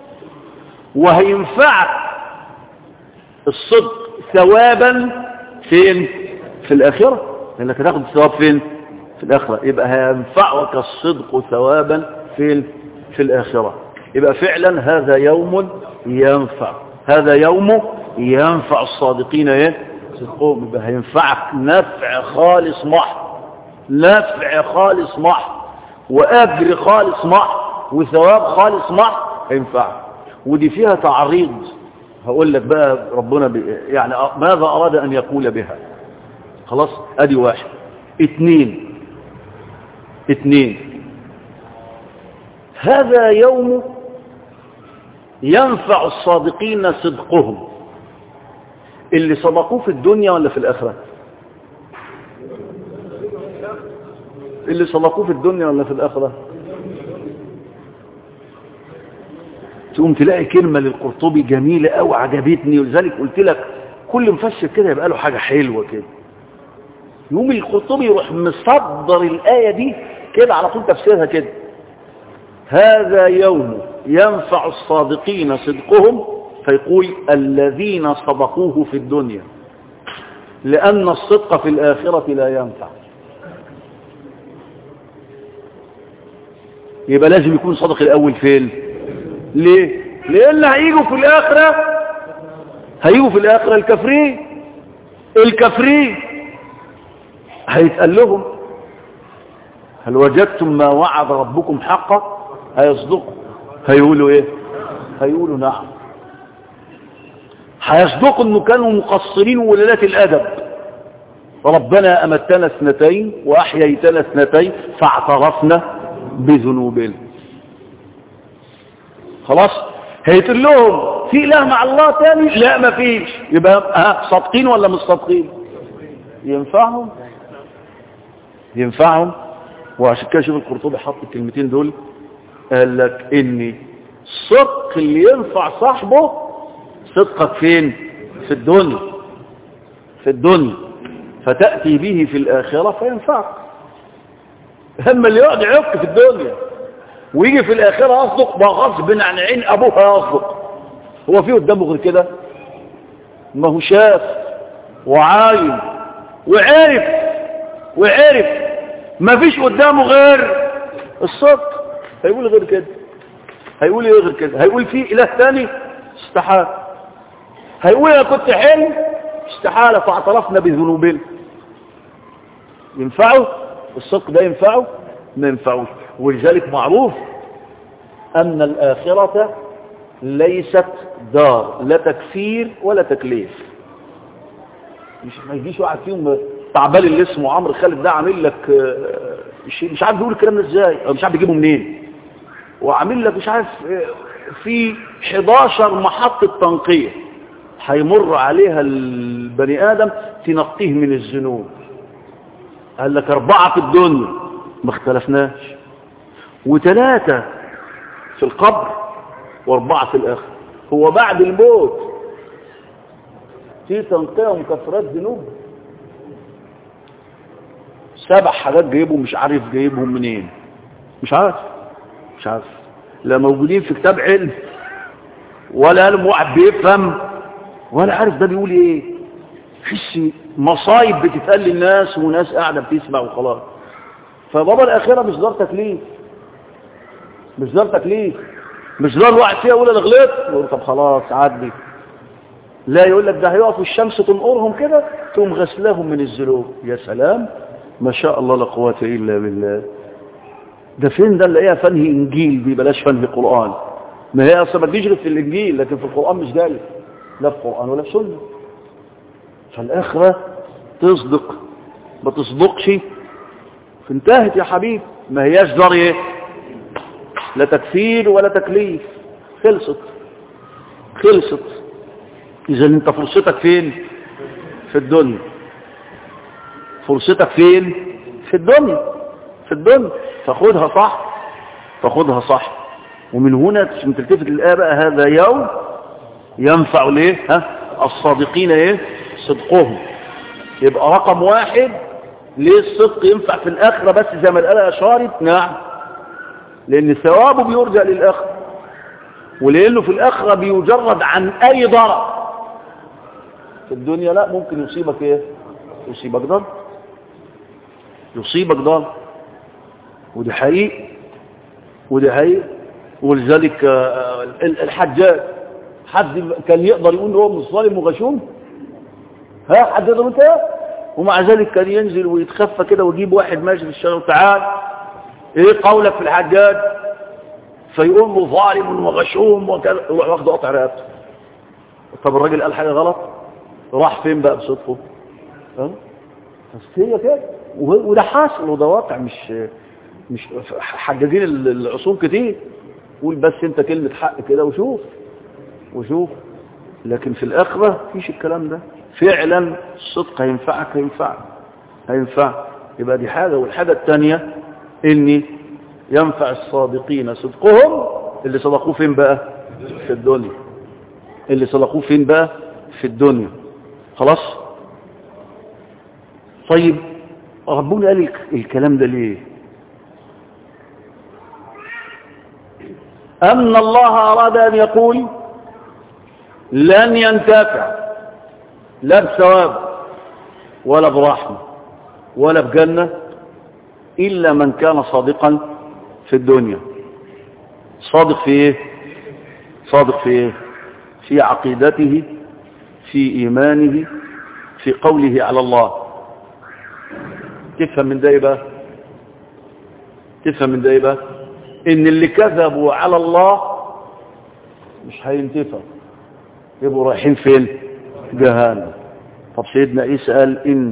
وهينفعك الصدق ثوابا فين في الاخره لانك هتاخد الثواب فين في الاخره يبقى هينفعك الصدق ثوابا فين في الاخره يبقى فعلا هذا يوم ينفع هذا يوم ينفع الصادقين ايه صدقهم يبقى هينفعك نفع خالص محض نفع خالص محض واجر خالص محض وثواب خالص محض هينفعك ودي فيها تعريض هقول لك بقى ربنا بي يعني ماذا اراد ان يقول بها خلاص ادي واحد اتنين اتنين هذا يوم ينفع الصادقين صدقهم اللي صدقوه في الدنيا ولا في الآخرة اللي صدقوه في الدنيا ولا في الآخرة تقوم تلاقي كلمة للقرطبي جميلة أو عجبتني ولذلك قلت لك كل مفسر كده يبقى له حاجة حلوة كده يوم القرطبي يروح مصدر الآية دي كده على طول تفسيرها كده هذا يوم ينفع الصادقين صدقهم فيقول الذين صدقوه في الدنيا لأن الصدق في الآخرة لا ينفع يبقى لازم يكون صدق الأول فين ليه لأن هيجوا في الآخرة هيجوا في الآخرة الكفرين الكفرين هيتقال لهم هل وجدتم ما وعد ربكم حقا هيصدقوا هيقولوا ايه هيقولوا نعم هيصدقوا انه كانوا مقصرين ولالات الادب ربنا امتنا اثنتين واحييتنا اثنتين فاعترفنا بذنوبنا خلاص هيتقول لهم في اله مع الله تاني لا ما فيش يبقى ها صادقين ولا مش صادقين ينفعهم ينفعهم وعشان كده شوف القرطبي حط الكلمتين دول قال لك ان الصدق اللي ينفع صاحبه صدقك فين في الدنيا في الدنيا فتأتي به في الآخرة فينفعك أما اللي يقعد يعك في الدنيا ويجي في الآخرة يصدق بغصب عن عين أبوها يصدق هو فيه قدامه غير كده ما هو شاف وعاين وعرف وعرف ما فيش قدامه غير الصدق هيقول غير كده هيقول ايه غير كده هيقول في اله ثاني استحال هيقول انا كنت حلم استحالة فاعترفنا بذنوبنا ينفعه الصدق ده ينفعه ما ينفعوش ولذلك معروف ان الاخرة ليست دار لا تكفير ولا تكليف مش ما يجيش واحد فيهم تعبان اللي اسمه عمرو خالد ده عامل لك آه، شيء مش عارف يقول الكلام ده ازاي او مش عارف يجيبه منين وعامل لك مش عارف آه، في 11 محطة تنقية هيمر عليها البني آدم تنقيه من الذنوب قال لك أربعة في الدنيا ما اختلفناش وثلاثة في القبر وأربعة في الآخر هو بعد الموت في تنقية ومكفرات ذنوب سبع حاجات جايبهم مش عارف جايبهم منين مش عارف مش عارف لا موجودين في كتاب علم ولا قالوا واحد بيفهم ولا عارف ده بيقول ايه فيش مصايب بتتقال للناس وناس قاعده بتسمع وخلاص فبابا الاخره مش دار تكليف مش دار تكليف مش دار الواحد فيها يقول انا غلطت يقول طب خلاص عدي لا يقول لك ده هيقفوا الشمس تنقرهم كده تقوم غسلاهم من الذنوب يا سلام ما شاء الله لا قوه الا بالله ده فين ده نلاقيها فنه انجيل دي بلاش فنه قران ما هي اصلا ما تجيش غير في الانجيل لكن في القران مش جاي لا في قران ولا في سنه فالاخره تصدق ما تصدقش فانتهت يا حبيب ما هياش دار ايه لا تكفير ولا تكليف خلصت خلصت اذا انت فرصتك فين في الدنيا فرصتك فين في الدنيا في الدنيا فخدها صح فخدها صح ومن هنا تلتفت الآية بقى هذا يوم ينفع ليه ها الصادقين ايه صدقهم يبقى رقم واحد ليه الصدق ينفع في الآخرة بس زي ما الآية أشارت نعم لأن ثوابه بيرجع للآخرة ولأنه في الآخرة بيجرد عن أي ضرر في الدنيا لا ممكن يصيبك ايه يصيبك ضرر يصيبك ضرر ودي حقيقي ودي حقيقي ولذلك آه، الحجاج حد كان يقدر يقول هو مش ظالم وغشوم ها حد يقدر انت ومع ذلك كان ينزل ويتخفى كده ويجيب واحد ماشي في الشارع تعال ايه قولك في الحجاج فيقول له ظالم وغشوم وكذا يروح واخده قطع رقبته طب الراجل قال حاجه غلط راح فين بقى بصدفه ها بس هي كده وه- وده حاصل وده واقع مش مش حجاجين العصور كتير قول بس انت كلمة حق كده وشوف وشوف لكن في الآخرة فيش الكلام ده فعلا الصدق هينفعك هينفعك هينفع يبقى دي حاجة والحاجة الثانية اني ينفع الصادقين صدقهم اللي صدقوه فين بقى في الدنيا اللي صدقوه فين بقى في الدنيا خلاص طيب ربنا قال الك- الكلام ده ليه أن الله أراد أن يقول لن ينتفع لا بثواب ولا برحمة ولا بجنة إلا من كان صادقا في الدنيا صادق في إيه صادق في إيه في عقيدته في إيمانه في قوله على الله تفهم من ده إيه بقى تفهم من ده إيه بقى ان اللي كذبوا على الله مش هينتفعوا يبقوا رايحين فين جهنم طب سيدنا عيسى قال ان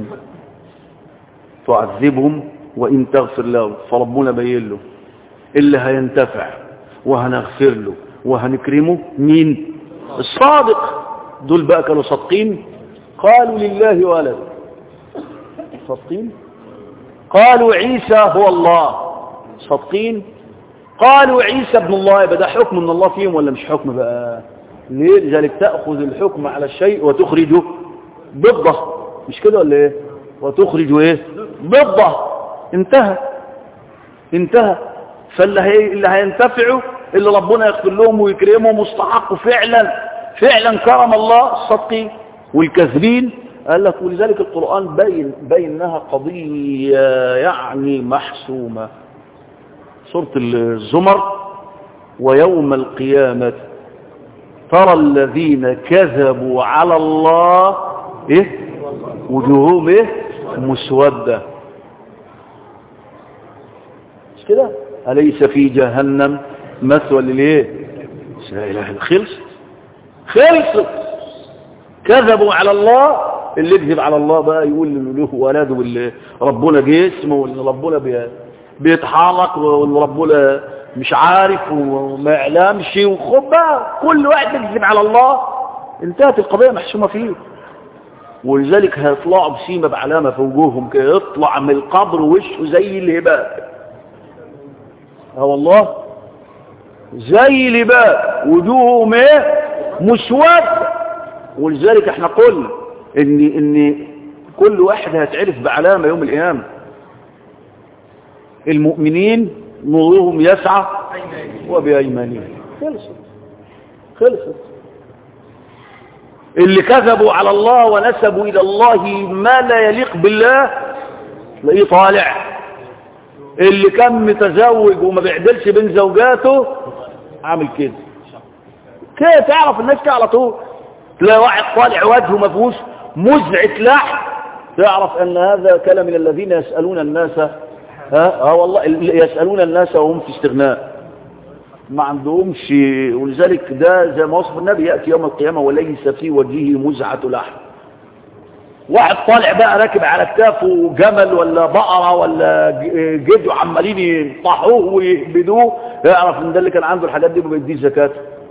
تعذبهم وان تغفر لهم فربنا بين له اللي هينتفع وهنغفر له وهنكرمه مين الصادق دول بقى كانوا صادقين قالوا لله ولد صادقين قالوا عيسى هو الله صادقين قالوا عيسى ابن الله يبقى ده حكم من الله فيهم ولا مش حكم بقى ليه لذلك تأخذ الحكم على الشيء وتخرجه ضده مش كده ولا ايه وتخرجه ايه ضده انتهى انتهى فاللي هي اللي هينتفعوا اللي ربنا يغفر لهم ويكرمهم واستحقوا فعلا فعلا كرم الله الصدقين والكاذبين قال لك ولذلك القرآن بين بينها قضية يعني محسومة سورة الزمر ويوم القيامة ترى الذين كذبوا على الله ايه وجوههم ايه مسودة مش كده أليس في جهنم مثوى لليه لا إله إلا خلصت خلصت كذبوا على الله اللي يكذب على الله بقى يقول إنه له ولد واللي ربنا جسم واللي ربنا بي- بيتحرك واللي ربنا مش عارف وما يعلمش وخد بقى كل واحد يكذب على الله انتهت القضية محسومة فيه ولذلك هيطلعوا بسيمة بعلامة في وجوههم كده يطلع من القبر وشه زي الهباء اه والله زي الهباء وجوههم ايه مسودة ولذلك احنا قلنا ان ان كل واحد هيتعرف بعلامة يوم القيامة المؤمنين نورهم يسعى وبأيمانهم خلصت خلصت اللي كذبوا على الله ونسبوا إلى الله ما لا يليق بالله تلاقيه طالع اللي كان متزوج وما بيعدلش بين زوجاته عامل كده كده تعرف الناس كده على طول تلاقي واحد طالع وجهه ما فيهوش مزعة لحم تعرف ان هذا كان من الذين يسألون الناس ها اه والله يسألون الناس وهم في استغناء ما عندهمش ولذلك ده زي ما وصف النبي يأتي يوم القيامة وليس في وجهه مزعة لحم واحد طالع بقى راكب على كتافه جمل ولا بقرة ولا ج- جد وعمالين يطحوه ويهبدوه يعرف ان ده اللي كان عنده الحاجات دي ما بيديش زكاة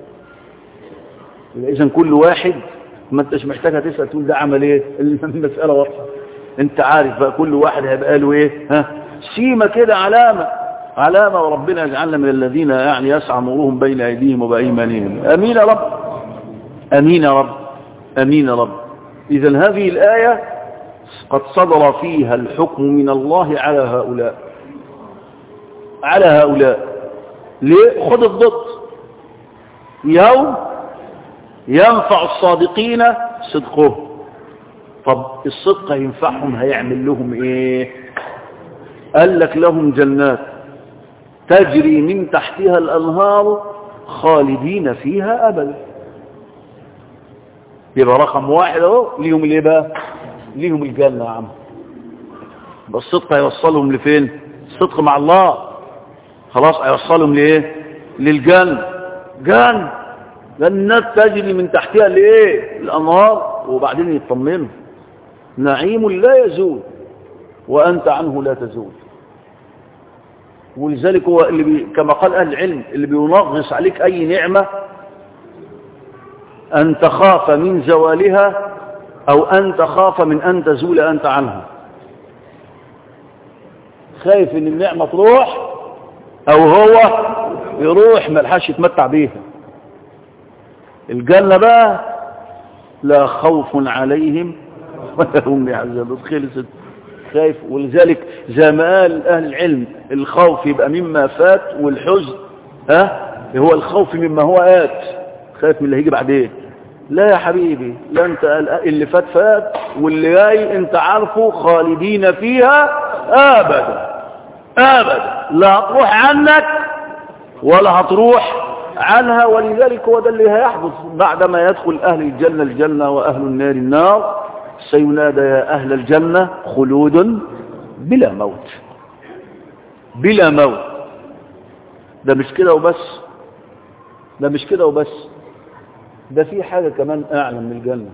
اذا كل واحد ما انتش محتاجها تسأل تقول ده عمل ايه المسألة واضحة انت عارف بقى كل واحد هيبقى له ايه ها سيمة كده علامة علامة وربنا يجعلنا من الذين يعني يسعى نورهم بين ايديهم وبأيمانهم امين يا رب امين يا رب امين يا رب اذا هذه الآية قد صدر فيها الحكم من الله على هؤلاء على هؤلاء ليه خد الضد يوم ينفع الصادقين صدقهم طب الصدق ينفعهم هيعمل لهم ايه قال لك لهم جنات تجري من تحتها الانهار خالدين فيها ابدا يبقى رقم واحد اهو ليهم الايه بقى ليهم الجنه يا عم بس الصدق هيوصلهم لفين الصدق مع الله خلاص هيوصلهم لايه للجنه جنه جنات تجري من تحتها الايه الانهار وبعدين يطمنوا نعيم لا يزول وانت عنه لا تزول ولذلك هو اللي بي كما قال اهل العلم اللي بينغص عليك اي نعمه ان تخاف من زوالها او ان تخاف من ان تزول انت عنها خايف ان النعمه تروح او هو يروح ملحقش يتمتع بيها الجنة بقى لا خوف عليهم ولا هم يحزنون خلصت خايف ولذلك زي ما قال أهل العلم الخوف يبقى مما فات والحزن ها هو الخوف مما هو آت خايف من اللي هيجي بعدين لا يا حبيبي لا انت اللي فات فات واللي جاي انت عارفه خالدين فيها ابدا ابدا لا هتروح عنك ولا هتروح عنها ولذلك هو ده اللي هيحدث بعدما يدخل أهل الجنة الجنة وأهل النار النار سينادى يا أهل الجنة خلود بلا موت بلا موت ده مش كده وبس ده مش كده وبس ده في حاجة كمان أعلى من الجنة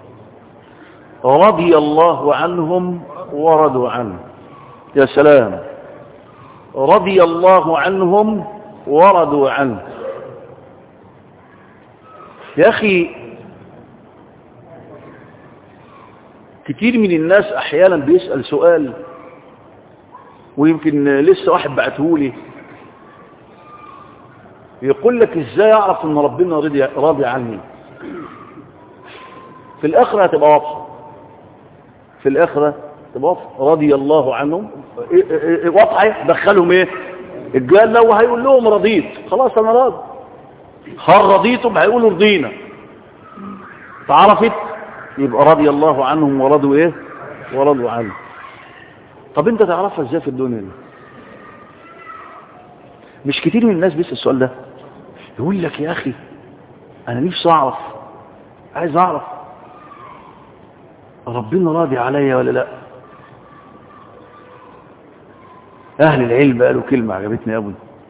رضي الله عنهم ورضوا عنه يا سلام رضي الله عنهم ورضوا عنه يا أخي كتير من الناس أحيانا بيسأل سؤال ويمكن لسه واحد بعتهولي يقول لك ازاي اعرف ان ربنا راضي راضي عني في الاخره هتبقى واضحه في الاخره تبقى واضحه رضي الله عنهم واضحه دخلهم ايه الجنه وهيقول لهم رضيت خلاص انا راضي هل رضيتم هيقولوا رضينا تعرفت يبقى رضي الله عنهم ورضوا ايه ورضوا عنه طب انت تعرفها ازاي في الدنيا دي مش كتير من الناس بيسأل السؤال ده يقول لك يا اخي انا نفسي اعرف عايز اعرف ربنا راضي عليا ولا لا اهل العلم قالوا كلمة عجبتني يا ابني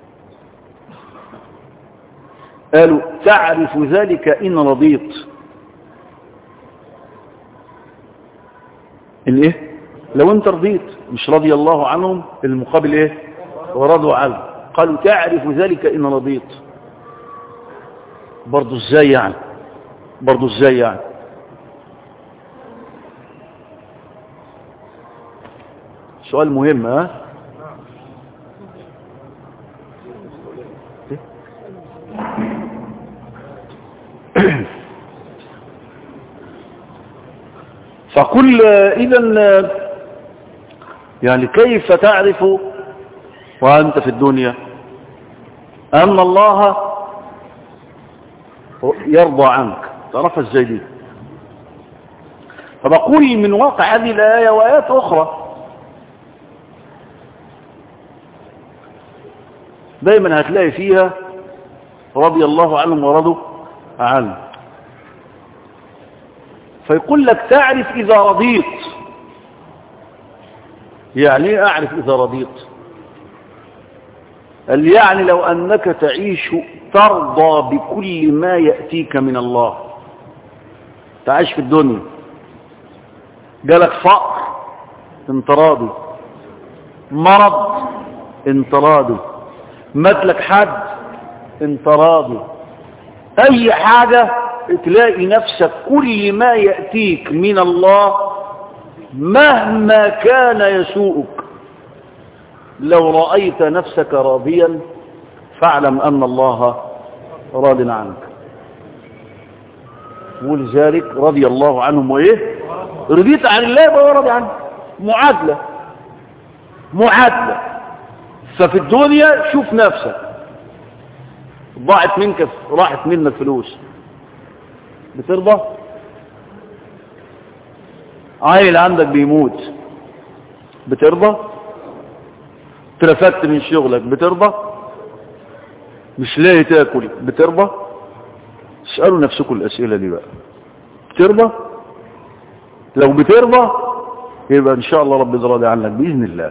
قالوا تعرف ذلك إن رضيت ان ايه لو انت رضيت مش رضي الله عنهم المقابل ايه ورضوا عنه قالوا تعرف ذلك ان رضيت برضو ازاي يعني برضو ازاي يعني سؤال مهم ها فقل اذا يعني كيف تعرف وانت في الدنيا ان الله يرضى عنك تعرفها ازاي دي فبقول من واقع هذه الايه وايات اخرى دايما هتلاقي فيها رضي الله عنهم ورضوا عنه فيقول لك تعرف إذا رضيت يعني ايه أعرف إذا رضيت قال يعني لو أنك تعيش ترضى بكل ما يأتيك من الله تعيش في الدنيا جالك فقر انت راضي مرض انت راضي مات لك حد انت راضي اي حاجة تلاقي نفسك كل ما يأتيك من الله مهما كان يسوءك لو رأيت نفسك راضيا فاعلم أن الله راض عنك ولذلك رضي الله عنهم وإيه رضيت عن الله وهو راضي عنك معادلة معادلة ففي الدنيا شوف نفسك ضاعت منك راحت منك فلوس بترضى عيل عندك بيموت بترضى ترفدت من شغلك بترضى مش لاقي تاكل بترضى اسألوا نفسكم الأسئلة دي بقى بترضى لو بترضى يبقى ان شاء الله رب راضي عنك بإذن الله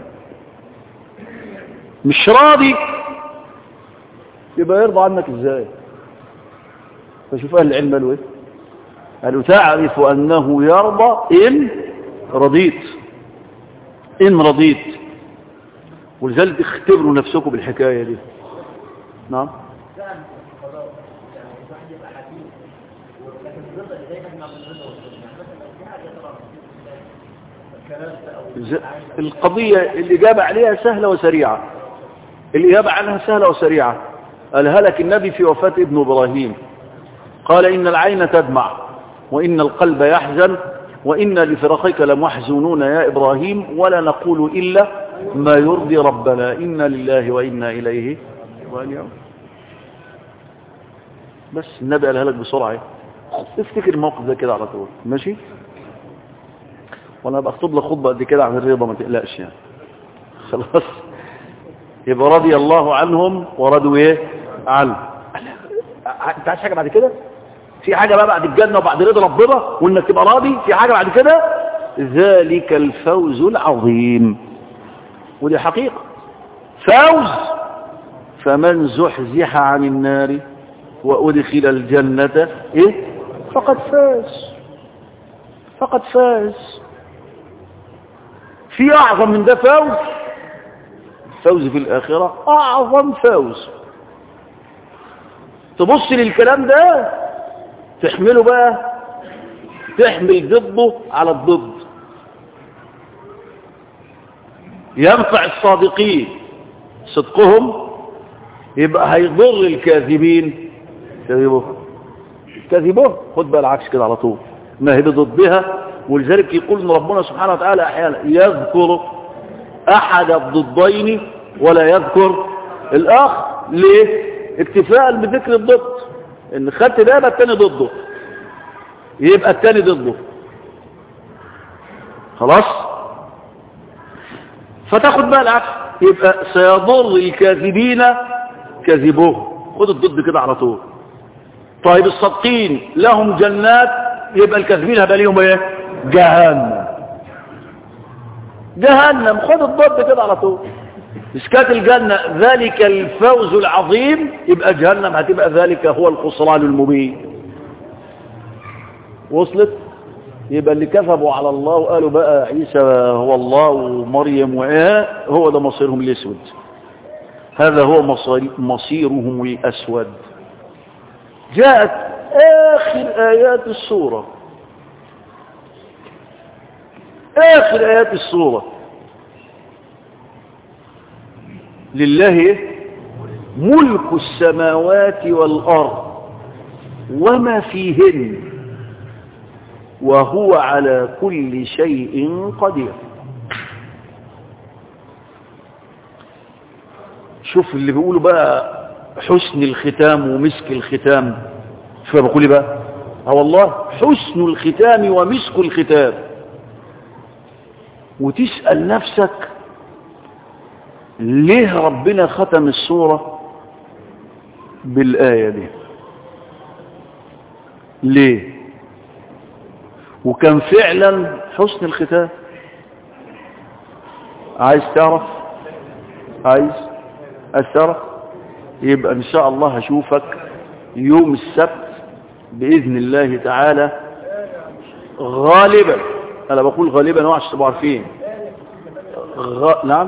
مش راضي يبقى يرضى عنك ازاي فشوف اهل العلم قالوا ايه قالوا تعرف انه يرضى ان رضيت ان رضيت ولذلك اختبروا نفسكم بالحكايه دي نعم القضية الإجابة عليها سهلة وسريعة الإجابة عنها سهلة وسريعة قالها لك النبي في وفاة ابن إبراهيم قال إن العين تدمع وإن القلب يحزن وإن لفرقك لمحزونون يا إبراهيم ولا نقول إلا ما يرضي ربنا إنا لله وإنا إليه راجعون بس النبي قالها لك بسرعة افتكر الموقف ده كده على طول ماشي وانا بخطب لك خطبه قد كده عن الرضا ما تقلقش يعني خلاص يبقى رضي الله عنهم ورضوا ايه عنه انت عايز حاجه بعد كده في حاجه بقى بعد الجنه وبعد رضا ربنا وانك تبقى راضي في حاجه بعد كده ذلك الفوز العظيم ودي حقيقه فوز فمن زحزح عن النار وادخل الجنه ايه فقد فاز فقد فاز في أعظم من ده فوز فوز في الآخرة أعظم فوز تبص للكلام ده تحمله بقى تحمل ضده على الضد ينفع الصادقين صدقهم يبقى هيضر الكاذبين كذبوه كذبوه خد بقى العكس كده على طول ما هي بضدها ولذلك يقول ان ربنا سبحانه وتعالى احيانا يذكر احد الضدين ولا يذكر الاخر ليه اكتفاء بذكر الضد ان خدت ده يبقى التاني ضده يبقى التاني ضده خلاص فتاخد بقى العكس يبقى سيضر الكاذبين كذبوه خد الضد كده على طول طيب الصادقين لهم جنات يبقى الكاذبين هبقى ليهم ايه جهنم جهنم خد الضد كده على طول اسكات الجنة ذلك الفوز العظيم يبقى جهنم هتبقى ذلك هو الخسران المبين وصلت يبقى اللي كذبوا على الله وقالوا بقى عيسى هو الله ومريم وإيه هو ده مصيرهم الأسود هذا هو مصيرهم الأسود جاءت آخر آيات السورة آخر آيات السورة لله ملك السماوات والأرض وما فيهن وهو على كل شيء قدير شوف اللي بيقولوا بقى حسن الختام ومسك الختام شوف بقول بقى اه والله حسن الختام ومسك الختام وتسأل نفسك ليه ربنا ختم السورة بالآية دي ليه وكان فعلا حسن الختام عايز تعرف عايز عايز تعرف يبقى ان شاء الله هشوفك يوم السبت بإذن الله تعالى غالبا انا بقول غالبا هو عشان تبقوا عارفين غ... نعم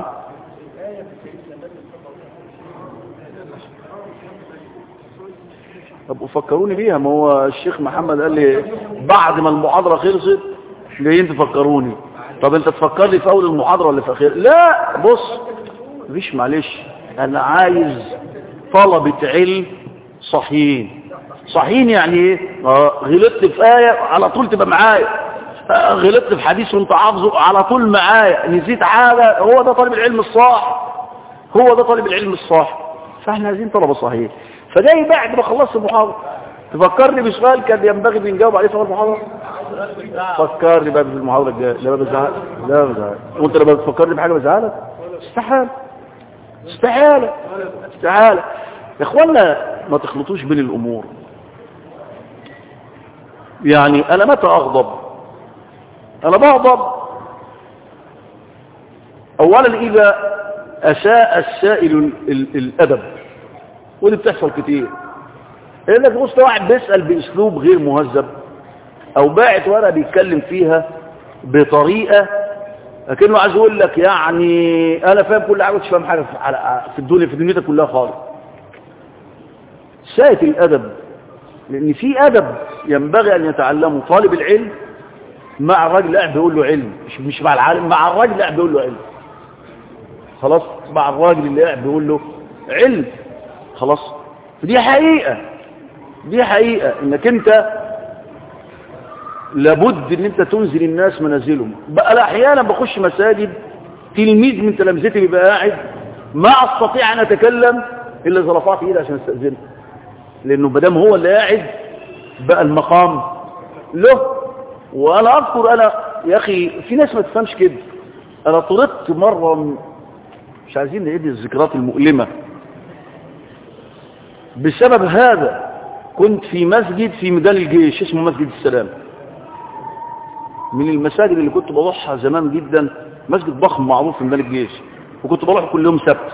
طب فكروني بيها ما هو الشيخ محمد قال لي بعد ما المحاضرة خلصت جايين تفكروني طب انت تفكر لي في اول المحاضرة ولا في اخير لا بص مفيش معلش انا عايز طلبة علم صحيين صحيين يعني ايه اه غلطت في آية على طول تبقى معايا اه غلطت في حديث وانت حافظه على طول معايا نسيت حاجة هو ده طالب العلم الصح هو ده طالب العلم الصح فاحنا عايزين طلبة صحيح فجاي بعد ما خلصت المحاضرة تفكرني بسؤال كان ينبغي بنجاوب عليه في المحاضرة فكرني بقى في المحاضرة الجاية لا بزعل لا بزعل وانت لما بتفكرني بحاجة بزعلك استحال استحالة استحالة يا اخوانا ما تخلطوش بين الامور يعني انا متى اغضب انا بغضب اولا اذا اساء السائل ال ال الادب ودي بتحصل كتير انك بص واحد بيسأل باسلوب غير مهذب او باعت ورقه بيتكلم فيها بطريقة لكنه عايز يقول لك يعني انا فاهم كل حاجه مش فاهم حاجه في الدنيا في دنيتك كلها خالص ساءت الادب لان في ادب ينبغي ان يتعلمه طالب العلم مع الراجل قاعد بيقول له علم مش مش مع العالم مع الراجل قاعد بيقول له علم خلاص مع الراجل اللي قاعد بيقول له علم خلاص دي حقيقة دي حقيقة انك انت لابد ان انت تنزل الناس منازلهم بقى لا احيانا بخش مساجد تلميذ من تلامذتي بيبقى قاعد ما استطيع ان اتكلم الا اذا رفعت ايدي عشان استاذنه لانه مادام هو اللي قاعد بقى المقام له وانا اذكر انا يا اخي في ناس ما تفهمش كده انا طردت مره مش عايزين نعيد الذكريات المؤلمه بسبب هذا كنت في مسجد في ميدان الجيش اسمه مسجد السلام من المساجد اللي كنت بروحها زمان جدا مسجد ضخم معروف في ميدان الجيش وكنت بروح كل يوم سبت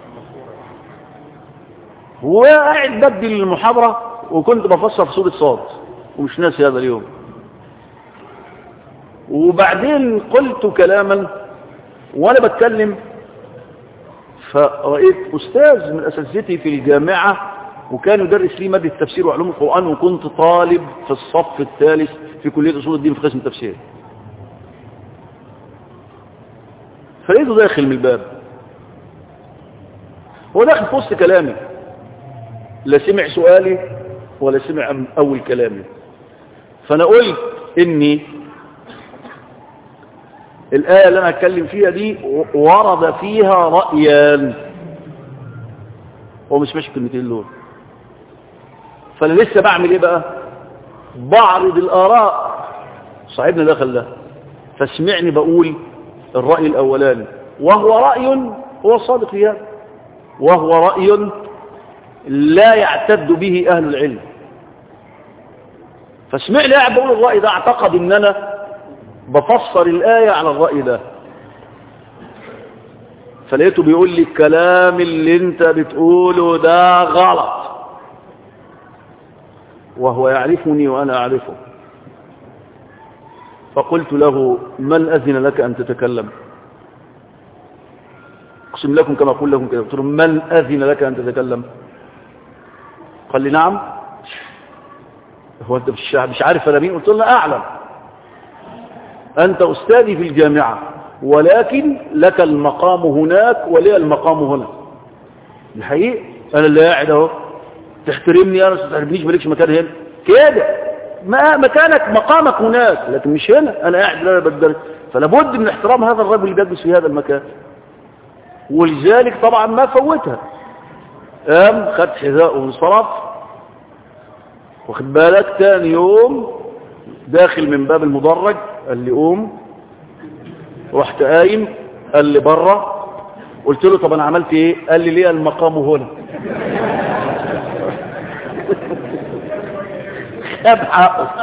وقاعد بدي المحاضرة وكنت بفسر في سورة صاد ومش ناسي هذا اليوم وبعدين قلت كلاما وانا بتكلم فرأيت أستاذ من أساتذتي في الجامعة وكان يدرس لي مادة التفسير وعلوم القرآن وكنت طالب في الصف الثالث في كلية أصول الدين في قسم التفسير فلقيته داخل من الباب هو داخل في وسط كلامي لا سمع سؤالي ولا سمع أول كلامي فأنا قلت إني الآية اللي أنا أتكلم فيها دي ورد فيها رأيان هو مش ماشي كلمتين دول فأنا لسه بعمل إيه بقى بعرض الآراء صاحبنا دخل ده فاسمعني بقول الرأي الأولاني وهو رأي هو صادق فيها وهو رأي لا يعتد به أهل العلم فاسمعني قاعد بقول الرأي ده اعتقد ان انا بفسر الآية على الرأي ده فلقيته بيقول لي الكلام اللي انت بتقوله ده غلط وهو يعرفني وانا اعرفه فقلت له من أذن لك أن تتكلم أقسم لكم كما أقول لكم كده قلت له من أذن لك أن تتكلم قال لي نعم هو أنت مش مش عارف أنا مين قلت له أعلم أنت أستاذي في الجامعة ولكن لك المقام هناك ولي المقام هنا الحقيقة أنا اللي قاعد أهو تحترمني أنا ما تحترمنيش مالكش مكان هنا كده ما مكانك مقامك هناك لكن مش هنا أنا قاعد لا بدرس فلا بد من احترام هذا الرجل اللي بيجلس في هذا المكان ولذلك طبعا ما فوتها قام خد حذاءه وانصرف واخد بالك تاني يوم داخل من باب المدرج قال لي قوم رحت قايم قال لي بره قلت له طب انا عملت ايه قال لي ليه المقام هنا خد حقه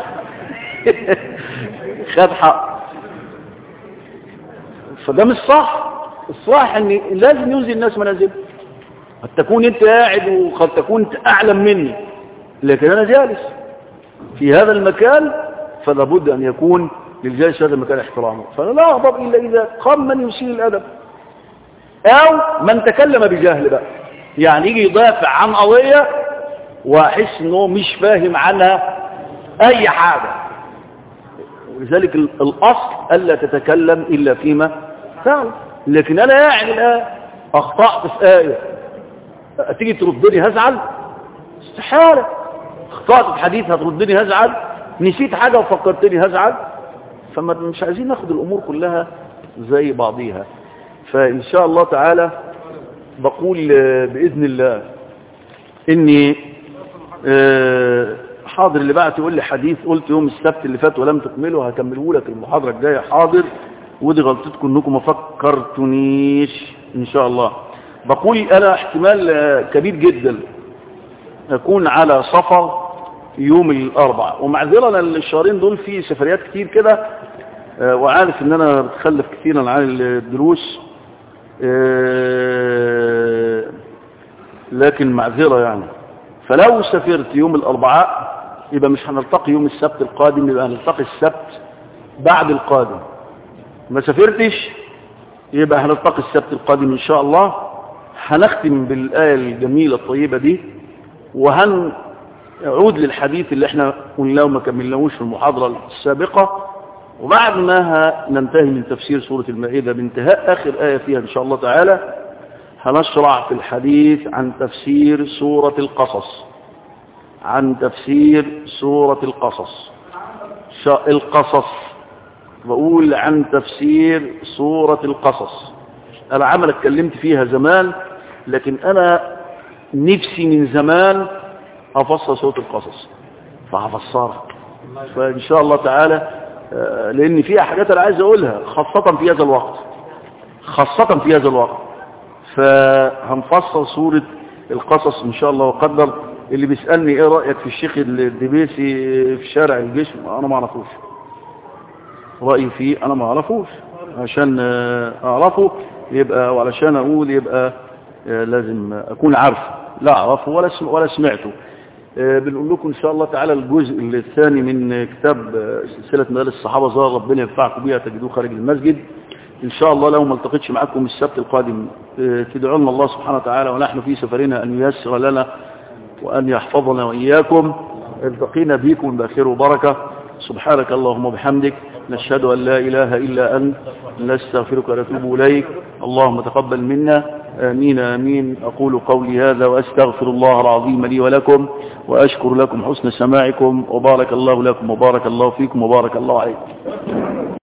خد حقه فده مش صح الصح ان لازم يوزي الناس منازل قد تكون انت قاعد وقد تكون اعلم مني لكن انا جالس في هذا المكان فلا بد ان يكون للجالس في هذا المكان احترامه فانا لا اغضب الا اذا قام من يسيء الادب او من تكلم بجهل بقى يعني يجي يدافع عن قضيه واحس انه مش فاهم عنها اي حاجه ولذلك الاصل الا تتكلم الا فيما فعل لكن انا قاعد الان اخطات في ايه تيجي تردني هزعل استحاله اخطات في حديث هتردني هزعل نسيت حاجه وفكرتني هزعل فما مش عايزين ناخد الامور كلها زي بعضيها فان شاء الله تعالى بقول باذن الله اني حاضر اللي بعت يقول لي حديث قلت يوم السبت اللي فات ولم تكمله هكمله لك المحاضره الجايه حاضر ودي غلطتكم انكم ما فكرتونيش ان شاء الله بقول انا احتمال كبير جدا اكون على سفر يوم الاربع ومعذرة الشهرين دول في سفريات كتير كده وعارف ان انا بتخلف كثيرا عن الدروس لكن معذرة يعني فلو سافرت يوم الاربعاء يبقى مش هنلتقي يوم السبت القادم يبقى هنلتقي السبت بعد القادم ما سافرتش يبقى هنلتقي السبت القادم ان شاء الله هنختم بالآية الجميلة الطيبة دي وهنعود للحديث اللي احنا قلناه وما كملناهوش في المحاضرة السابقة وبعد ما ننتهي من تفسير سورة المائدة بانتهاء آخر آية فيها إن شاء الله تعالى هنشرع في الحديث عن تفسير سورة القصص عن تفسير سورة القصص القصص بقول عن تفسير سورة القصص أنا عمل اتكلمت فيها زمان لكن أنا نفسي من زمان أفصل سورة القصص فهفسرها فإن شاء الله تعالى لأن فيها حاجات أنا عايز أقولها خاصة في هذا الوقت خاصة في هذا الوقت فهنفصل سورة القصص إن شاء الله وقدر اللي بيسألني إيه رأيك في الشيخ الدبيسي في شارع الجسم أنا ما أعرفوش رأيي فيه أنا ما أعرفوش عشان أعرفه يبقى وعلشان أقول يبقى لازم أكون عارف لا أعرفه ولا ولا سمعته بنقول لكم إن شاء الله تعالى الجزء الثاني من كتاب سلسلة مدارس الصحابة ظهر ربنا ينفعكم بيها تجدوه خارج المسجد إن شاء الله لو ما التقيتش معكم السبت القادم تدعوا لنا الله سبحانه وتعالى ونحن في سفرنا أن ييسر لنا وأن يحفظنا وإياكم التقينا بكم بخير وبركة سبحانك اللهم وبحمدك نشهد أن لا إله إلا أنت نستغفرك ونتوب إليك اللهم تقبل منا آمين آمين أقول قولي هذا وأستغفر الله العظيم لي ولكم وأشكر لكم حسن سماعكم وبارك الله لكم وبارك الله فيكم وبارك الله عليكم